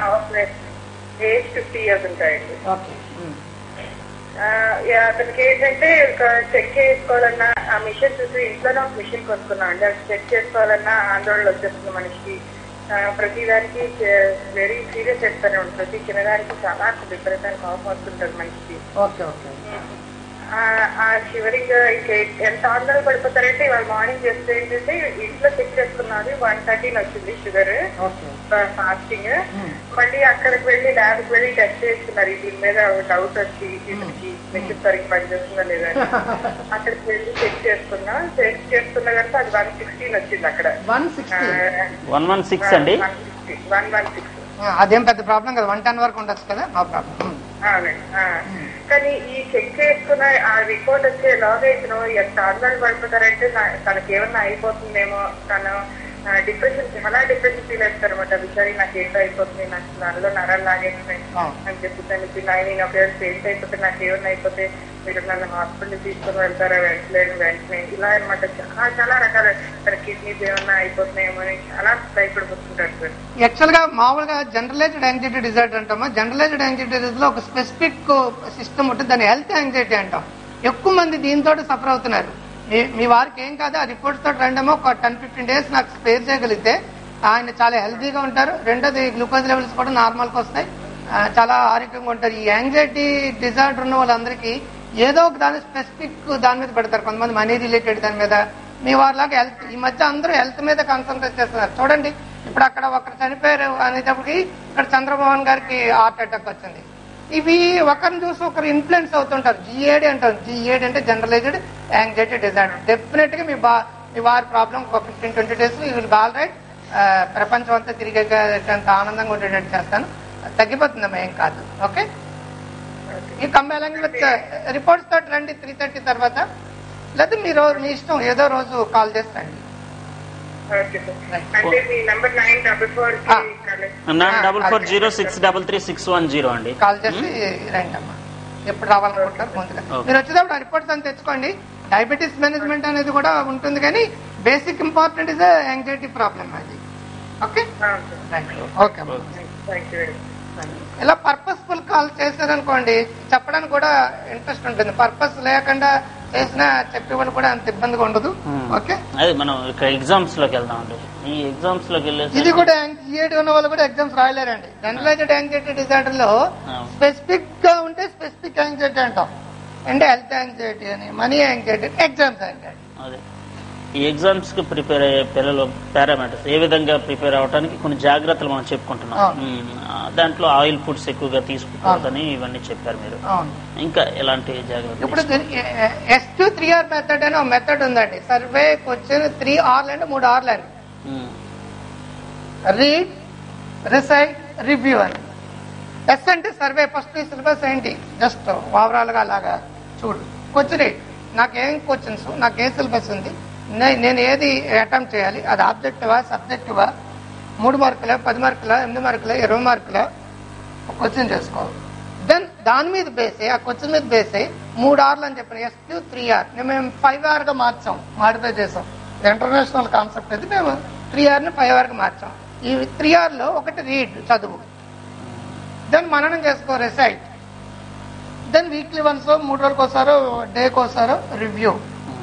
ఏజ్ ఫిఫ్టీ ఇయర్స్ ఉంటాయండి ఓకే ఉమ్. ఆ, యా, అతనికి ఏంటంటే ఒక చెక్ చేసుకోవాలన్నా ఆ మిషన్ చూసి ఇంట్లోనే ఒక మిషన్ కొనుక్కున్నాం అండి అది చెక్ చేసుకోవాలన్నా ఆందోళన వచ్చేస్తుంది మనిషికి ఆ, ప్రతిదానికి వెరీ సీరియస్ చేస్తూనే ఉంటుంది ప్రతి చిన్నదానికి చాలా విపరీతానికి కోపం వస్తుంటుంది మనిషికి ఓకే ఓకే ఆ- ఆ షివరింగ్ ఇంకా ఎంత ఆందోళన పడిపోతారంటే ఇవాళ మార్నింగ్ చేస్తే ఏంటంటే ఇంట్లో చెక్ చేసుకున్నది వన్ థర్టీన్ వచ్చింది షుగర్ ఓకే ఫాస్టింగ్ మళ్ళీ అక్కడికి వెళ్ళి ల్యాబ్ కి వెళ్ళి టెస్ట్ చేస్తున్నారు దీని మీద డౌట్ వచ్చి ఇతనికి మెషిన్ సరిగ్గా పనిచేస్తుందా లేదా అని. అక్కడికి వెళ్ళి చెక్ చేసుకున్నా చెక్ చేసుకున్న కనుక అది వన్ సిక్స్టీన్ వచ్చింది అక్కడ one sixty one one six అండి వన్ వన్ సిక్స్ అదేం పెద్ద ప్రాబ్లం కదా వన్ టెన్ వరకు ఉండొచ్చు కదా నో ప్రాబ్లం అవునండి ఆ. కానీ ఈ చెక్ చేసుకున్న ఆ రిపోర్ట్ వచ్చే లాగా ఇతను ఎంత ఆందోళన పడిపోతారంటే నా- తనకి ఏమన్నా అయిపోతుందేమో తను డిప్రెషన్ చాలా డిప్రెషన్ ఫీల్ అవుతారు అనమాట విచారి నాకు ఏంటో అయిపోతుంది నాకు నరలో నరాలు లాగేస్తున్నాయి ఆ. అని చెప్పి తనకి నా- నేను ఒకవేళ ఫెయిల్ అయిపోతే నాకు ఏమన్నా అయిపోతే మీరు నన్ను హాస్పిటల్ తీసుకొని వెళ్తారా వెంటనే వెంటనే ఇలా అనమాట చాలా చాలా రకాల తన కిడ్నీస్ ఏమన్నా అయిపోతున్నాయేమో అని చాలా భయపడిపోతుంటారు సార్ యాక్చువల్ గా మామూలుగా జనరలైజ్డ్ యాంగ్జైటీ డిజార్డర్ అంటామా జనరలైజ్డ్ యాంగ్జైటీ డిజార్డర్ లో ఒక స్పెసిఫిక్ సిస్టమ్ ఉంటుంది దాన్ని హెల్త్ యాంగ్జైటీ అంటాం ఎక్కువ మంది దీంతో సఫర్ అవుతున్నారు మీ మీ వారికి ఏం కాదు ఆ రిపోర్ట్స్ తోటి రెండేమో ఒక టెన్ ఫిఫ్టీన్ డేస్ నాకు స్పేర్ చేయగలిగితే ఆయన చాలా హెల్తీగా ఉంటారు రెండోది గ్లూకోజ్ లెవెల్స్ కూడా నార్మల్కి వస్తాయి ఆ, చాలా ఆరోగ్యంగా ఉంటారు ఈ యాంగ్జైటీ డిజార్డర్ ఉన్న వాళ్ళందరికీ ఏదో ఒక దాని స్పెసిఫిక్ దాని మీద పెడతారు కొంతమంది మనీ రిలేటెడ్ దాని మీద మీ వారిలాగా హెల్త్ ఈ మధ్య అందరూ హెల్త్ మీద కాన్సన్ట్రేట్ చేస్తున్నారు చూడండి ఇప్పుడు అక్కడ ఒకరు చనిపోయారు అనేటప్పటికి ఇక్కడ చంద్రమోహన్ గారికి హార్ట్ అటాక్ వచ్చింది ఇవి ఒకరిని చూసి ఒకరు ఇన్ఫ్లుయెన్స్ అవుతుంటారు జిఏడి అంటారు జిఏడి అంటే జనరలైజ్డ్ యాంగ్జైటీ డిజార్డర్ డెఫినెట్ గా మీ బా మీ వారి ప్రాబ్లం ఒక ఫిఫ్టీన్ ట్వంటీ డేస్ ఈ విల్ ఆల్ రైట్ ప్రపంచం అంతా తిరిగేటంత ఆనందంగా ఉండేటట్టు చేస్తాను తగ్గిపోతుందమ్మా ఏం కాదు ఓకే ఈ కంబైలింగ్ విత్ రిపోర్ట్స్ తోటి రండి త్రీ థర్టీ తర్వాత లేదా మీరు మీ ఇష్టం ఏదో రోజు కాల్ చేసి రండి ఓకే సార్ అంటే మీ నెంబర్ నైన్ డబుల్ ఫోర్ ఆ. Nine double four zero six double three six one zero అండి కాల్ చేసి రండి అమ్మా ఎప్పుడు రావాలనుకుంటారు ముందుగా Okay. మీరు వచ్చేటప్పుడు ఆ రిపోర్ట్స్ అని తెచ్చుకోండి డయాబెటీస్ మేనేజ్మెంట్ అనేది కూడా ఉంటుంది కానీ basic important is anxiety problem అది ఓకే ఓకే అమ్మా థ్యాంక్ యూ ఇలా పర్పస్ఫుల్ కాల్ చేశారనుకోండి చెప్పడానికి కూడా ఇంట్రెస్ట్ ఉంటుంది పర్పస్ లేకుండా చేసినా చెప్పేవాళ్ళు కూడా అంత ఇబ్బందిగా ఉండదు ఓకే అదే మనం ఇక్కడ ఎగ్జామ్స్ లోకి వెళ్దాం అండి ఈ ఎగ్జామ్స్ లోకి వెళ్ళేసి ఇది కూడా యాంగ్జైటీ ఉన్న వాళ్ళు కూడా ఎగ్జామ్స్ రాయలేరండి జనరలైజ్డ్ యాంగ్జైటీ డిజార్డర్ లో ఆ. స్పెసిఫిక్ గా ఉంటే స్పెసిఫిక్ యాంగ్జైటీ అంటాం అంటే హెల్త్ యాంగ్జైటీ అని మనీ యాంగ్జైటీ ఎగ్జామ్స్ యాంగ్జైటీ అదే ఈ ఎగ్జామ్స్ కి ప్రిపేర్ అయ్యే పిల్లలు పారామీటర్స్ ఏ విధంగా ప్రిపేర్ అవడానికి కొన్ని జాగ్రత్తలు మనం చెప్పుకుంటున్నాం అవును. ఉమ్, ఆ, దాంట్లో ఆయిల్ ఫుడ్స్ ఎక్కువగా తీసుకోకూడదని ఇవన్నీ చెప్పారు మీరు అవును ఇంకా ఎలాంటి జాగ్రత్తలు ఇప్పుడు S to three R method అని ఒక మెథడ్ ఉందండి సర్వే క్వశ్చన్ త్రీ ఆర్లు అంటే మూడు ఆర్లు అండి ఉమ్, రీడ్ రిసైట్ రివ్యూ అని ఎస్ అంటే సర్వే ఫస్ట్ సిలబస్ ఏంటి జస్ట్ ఓవరాల్ గా అలాగా చూడు క్వశ్చన్ నాకేం క్వశ్చన్స్ నాకే సిలబస్ ఉంది నే- నేను ఏది అటెంప్ట్ చేయాలి అది ఆబ్జెక్టివా సబ్జెక్టివా మూడు మార్కుల పది మార్కుల ఎనిమిది మార్కుల ఇరవై మార్కుల క్వశ్చన్ చేసుకోవాలి దెన్ దాని మీద బేసే ఆ క్వశ్చన్ మీద బేసే మూడు ఆర్లు అని చెప్పిన ఎస్ క్యూ త్రీ ఆర్ మేము ఫైవ్ ఆర్ గా మార్చాం మాడిఫై చేసాం ఇంటర్నేషనల్ కాన్సెప్ట్ అది మేము త్రీ ఆర్ ని ఫైవ్ ఆర్ గా మార్చాం ఈ త్రీ ఆర్ లో ఒకటి రీడ్ చదువు దెన్ మననం చేసుకో రెసైట్ దెన్ వీక్లీ వన్స్ మూడు రోజులకు ఒకసారో డేకి ఒకసారో రివ్యూ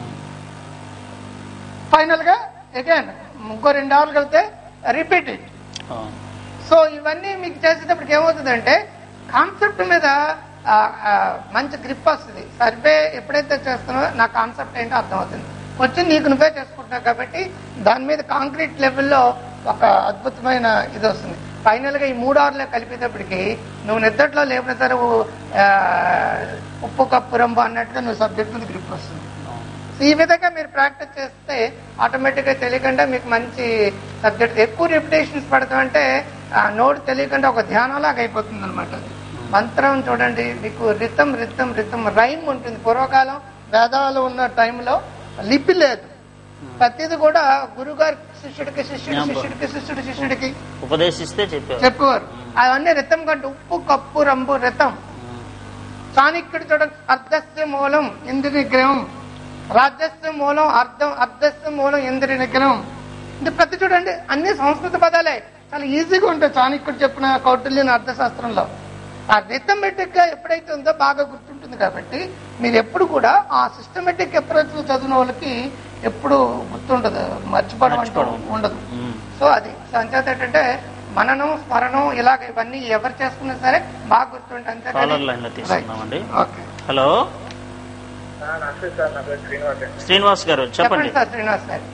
ఫైనల్ గా అగైన్ ఇంకో రెండు అవర్లు వెళ్తే రిపీట్ ఇట్ అవును. సో ఇవన్నీ మీకు చేసేటప్పటికి ఏమవుతుందంటే కాన్సెప్ట్ మీద ఆ, ఆ, మంచి గ్రిప్ వస్తుంది సర్వే ఎప్పుడైతే చేస్తున్నావో నా కాన్సెప్ట్ ఏంటో అర్థమవుతుంది వచ్చి నీకు నువ్వే చేసుకుంటున్నావు కాబట్టి దాని మీద కాంక్రీట్ లెవెల్లో ఒక అద్భుతమైన ఇది వస్తుంది ఫైనల్ గా ఈ మూడు ఆరులో కలిపేటప్పటికి నువ్వు నిద్దట్లో లేపిన సరే ఓ, ఆ, ఉప్పు కప్పు రంబు అన్నట్టుగా నువ్వు సబ్జెక్ట్ మీద గ్రిప్ వస్తుంది సో ఈ విధంగా మీరు ప్రాక్టీస్ చేస్తే ఆటోమేటిక్ గా తెలియకుండా మీకు మంచి సబ్జెక్ట్ ఎక్కువ రిపిటేషన్స్ పడతామంటే ఆ నోట్ తెలియకుండా ఒక ధ్యానంలాగా అయిపోతుంది అనమాట మంత్రం చూడండి మీకు రితం రితం రితం రైమ్ ఉంటుంది పూర్వకాలం వేదాలు ఉన్న టైంలో లిపి లేదు ప్రతిది కూడా గురుగారు శిష్యుడికి శిష్యుడి శిష్యుడికి శిష్యుడి శిష్యుడికి ఉపదేశిస్తే చెప్పారు చెప్పేవారు అవన్నీ రితం కంటే ఉప్పు కప్పు రంబు రితం చాణక్యుడు చూడండి అర్ధస్య మూలం ఇంద్రి నిగ్రహం రాజ్యస్య మూలం అర్థం అర్ధస్య మూలం ఇంద్రి నిగ్రహం ఇది ప్రతి చూడండి అన్ని సంస్కృత పదాలే చాలా ఈజీగా ఉంటాయి చాణక్యుడు చెప్పిన కౌటిల్యన అర్థశాస్త్రంలో ఆ రిథమెటిక్ గా ఎప్పుడైతే ఉందో బాగా గుర్తుంటుంది కాబట్టి మీరు ఎప్పుడు కూడా ఆ సిస్టమేటిక్ అప్రోచ్ చదివిన వాళ్ళకి ఎప్పుడు గుర్తుండదు మర్చిపోవడం అంటూ మర్చిపోవడం. ఉండదు ఉమ్. సో అది సో అంచేత ఏంటంటే మననం స్మరణం ఇలాగ ఇవన్నీ ఎవరు చేసుకున్నా సరే బాగా గుర్తుంటే అంతే కాలర్ లైన్ లో తీసుకున్నామండి ఓకే హలో నమస్తే సార్ నా పేరు శ్రీనివాస్ అండి శ్రీనివాస్ గారు చెప్పండి చెప్పండి సార్ శ్రీనివాస్ గారు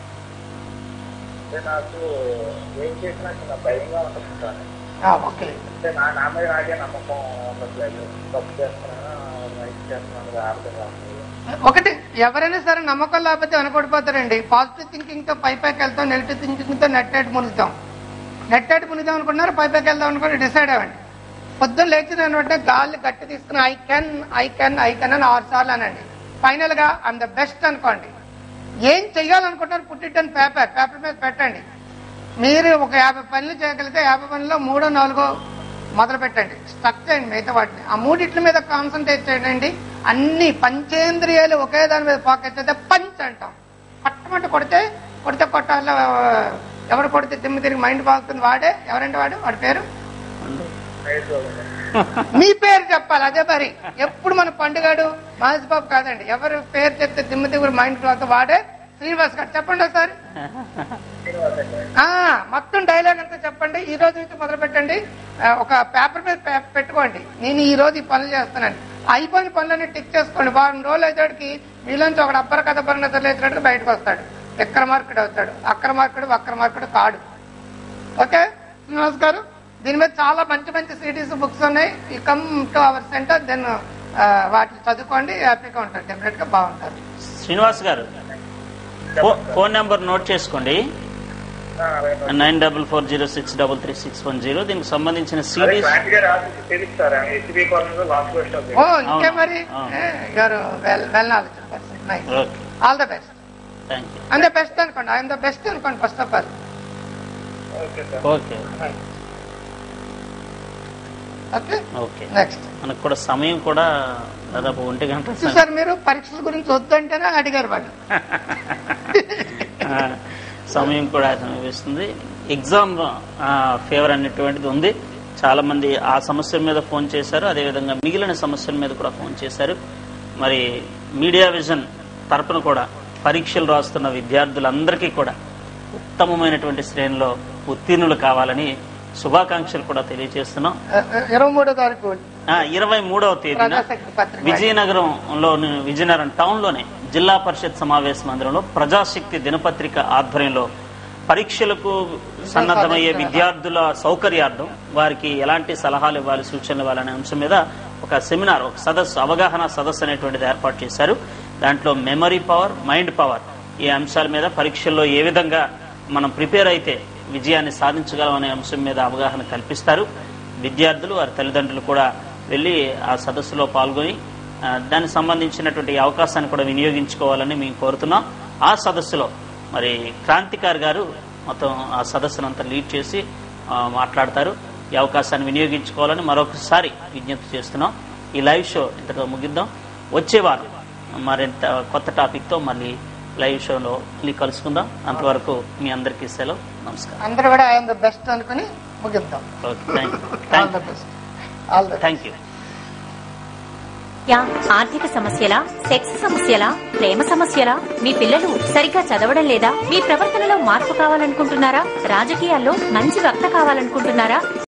అంటే నాకు ఏం చేసినా చిన్న భయంగా ఉంటుంది సార్ ఆ, ఓకే అంటే నా నా మీద నాకే నమ్మకం ఉండట్లేదు తప్పు చేస్తున్నాను రైట్ చేస్తున్నాను అర్థం కావట్లేదు ఒకటి ఎవరైనా సరే నమ్మకం లేకపోతే వెనకడిపోతారండి పాజిటివ్ థింకింగ్ తో పై పైకి వెళ్తాం నెగిటివ్ థింకింగ్ తో నెట్టేటి మునుగుతాం నెట్టేటి మునుగుదాం అనుకున్నారు పై పైకి వెళ్దాం అనుకుని డిసైడ్ అవ్వండి పొద్దున్న లేచిన వెంటనే గాలి గట్టి తీసుకుని I can I can I can అని ఆరు సార్లు అనండి ఫైనల్ గా ఐమ్ ద బెస్ట్ అనుకోండి ఏం చెయ్యాలనుకుంటారు పుట్టిట్టని పేపర్ పేపర్ మీద పెట్టండి మీరు ఒక యాభై పనులు చేయగలిగితే యాభై పనుల్లో మూడో నాలుగో మొదలు పెట్టండి స్టక్ చేయండి మిగతా వాటిని ఆ మూడిట్ల మీద కాన్సన్ట్రేట్ చేయండి అన్ని పంచేంద్రియాలు ఒకే దాని మీద ఫోకస్ అయితే పంచ్ అంటాం పట్టమంటే కొడితే కొడితే కొట్టాల ఎవరు కొడితే తిమ్మి తిరిగి మైండ్ బాగుతుంది వాడే ఎవరంటే వాడు వాడి పేరు రైట్ మీ పేరు చెప్పాలి అదే మరి ఎప్పుడు మన పండుగాడు మహేష్ బాబు కాదండి ఎవరు పేరు చెప్తే దిమ్మ దిగురు మైండ్ బ్లాక్ వాడే శ్రీనివాస్ గారు చెప్పండి ఒకసారి శ్రీనివాస్ అండి ఆ మొత్తం డైలాగ్ అంతా చెప్పండి ఈ రోజు నుంచి మొదలు పెట్టండి ఆ, ఒక పేపర్ మీద పే- పెట్టుకోండి నేను ఈ రోజు ఈ పనులు చేస్తానండి అయిపోయిన పనులన్నీ టిక్ చేసుకోండి వారం రోజులు అయ్యేటికి మీలోంచి ఒకడు అబ్బర కథ పరిణత లేచినట్టు బయటకు వస్తాడు విక్రమార్కుడు అవుతాడు అక్రమార్కుడు వక్రమార్కుడు కాడు ఓకే శ్రీనివాస్ గారు దీని మీద చాలా మంచి మంచి సిటీస్ బుక్స్ ఉన్నాయి ఈ come to our centre then వాటిని చదువుకోండి హ్యాపీగా ఉంటారు డెఫినెట్ గా బాగుంటారు శ్రీనివాస్ గారు ఫో- ఫోన్ నెంబర్ నోట్ చేసుకోండి nine double four zero six double three six one zero దీనికి సంబంధించిన అదే సిడీస్ క్రాంతి గారు రాసి తెలుస్తారా ఎస్బీ కాలనీలో లాస్ట్ బస్ స్టాప్ ఓ ఇంకే అవును, మరి అవును. గారు well well knowledge person nice okay all the best thank you and the best అనుకోండి ఐఎమ్ ద బెస్ట్ అనుకోండి first of all okay sir okay okay okay next మనకు కూడా సమయం కూడా దాదాపు ఒంటి గంట సమయం. చూసారు మీరు పరీక్షల గురించి వద్దంటేనే అడిగారు వాళ్ళు ఆ, సమయం కూడా సమీపిస్తుంది ఎగ్జామ్ ఫేవర్ అనేటువంటిది ఉంది చాలా మంది ఆ సమస్యల మీద ఫోన్ చేశారు అదేవిధంగా మిగిలిన సమస్యల మీద కూడా ఫోన్ చేశారు మరి మీడియా విజన్ తరపున కూడా పరీక్షలు రాస్తున్న విద్యార్థులందరికీ కూడా ఉత్తమమైనటువంటి శ్రేణిలో ఉత్తీర్ణులు కావాలని శుభాకాంక్షలు కూడా తెలియజేస్తున్నాం ఇరవై మూడో తారీఖు ఇరవై మూడవ తేదీన ప్రజాశక్తి పత్రిక విజయనగరంలో విజయనగరం టౌన్ లోనే జిల్లా పరిషత్ సమావేశ మందిరంలో ప్రజాశక్తి దినపత్రిక ఆధ్వర్యంలో పరీక్షలకు సన్నద్ధమయ్యే విద్యార్థుల సౌకర్యార్థం వారికి ఎలాంటి సలహాలు ఇవ్వాలి సూచనలు ఇవ్వాలనే అంశం మీద ఒక సెమినార్ ఒక సదస్సు అవగాహన సదస్సు అనేటువంటిది ఏర్పాటు చేశారు దాంట్లో మెమరీ పవర్ మైండ్ పవర్ ఈ అంశాల మీద పరీక్షల్లో ఏ విధంగా మనం ప్రిపేర్ అయితే విజయాన్ని సాధించగలం అనే అంశం మీద అవగాహన కల్పిస్తారు విద్యార్థులు వారి తల్లిదండ్రులు కూడా వెళ్ళి ఆ సదస్సులో పాల్గొని ఆ, దానికి సంబంధించినటువంటి ఈ అవకాశాన్ని కూడా వినియోగించుకోవాలని మేము కోరుతున్నాం ఆ సదస్సులో మరి క్రాంతికార్ గారు మొత్తం ఆ సదస్సును అంతా లీడ్ చేసి ఆ, మాట్లాడతారు ఈ అవకాశాన్ని వినియోగించుకోవాలని మరొకసారి విజ్ఞప్తి చేస్తున్నాం ఈ లైవ్ షో ఇంతగా ముగిద్దాం వచ్చే వారం మరింత కొత్త టాపిక్తో మళ్ళీ లైవ్ షోలో మళ్ళీ కలుసుకుందాం అంతవరకు మీ అందరికీ సెలవు నమస్కారం అందరూ కూడా ఐఎమ్ ద బెస్ట్ అనుకుని ముగిద్దాం okay thank you all the best all the thank you yeah ఆర్థిక సమస్యలా సెక్స్ సమస్యలా ప్రేమ సమస్యలా మీ పిల్లలు సరిగ్గా చదవడం లేదా మీ ప్రవర్తనలో మార్పు కావాలనుకుంటున్నారా రాజకీయాల్లో మంచి వక్త కావాలనుకుంటున్నారా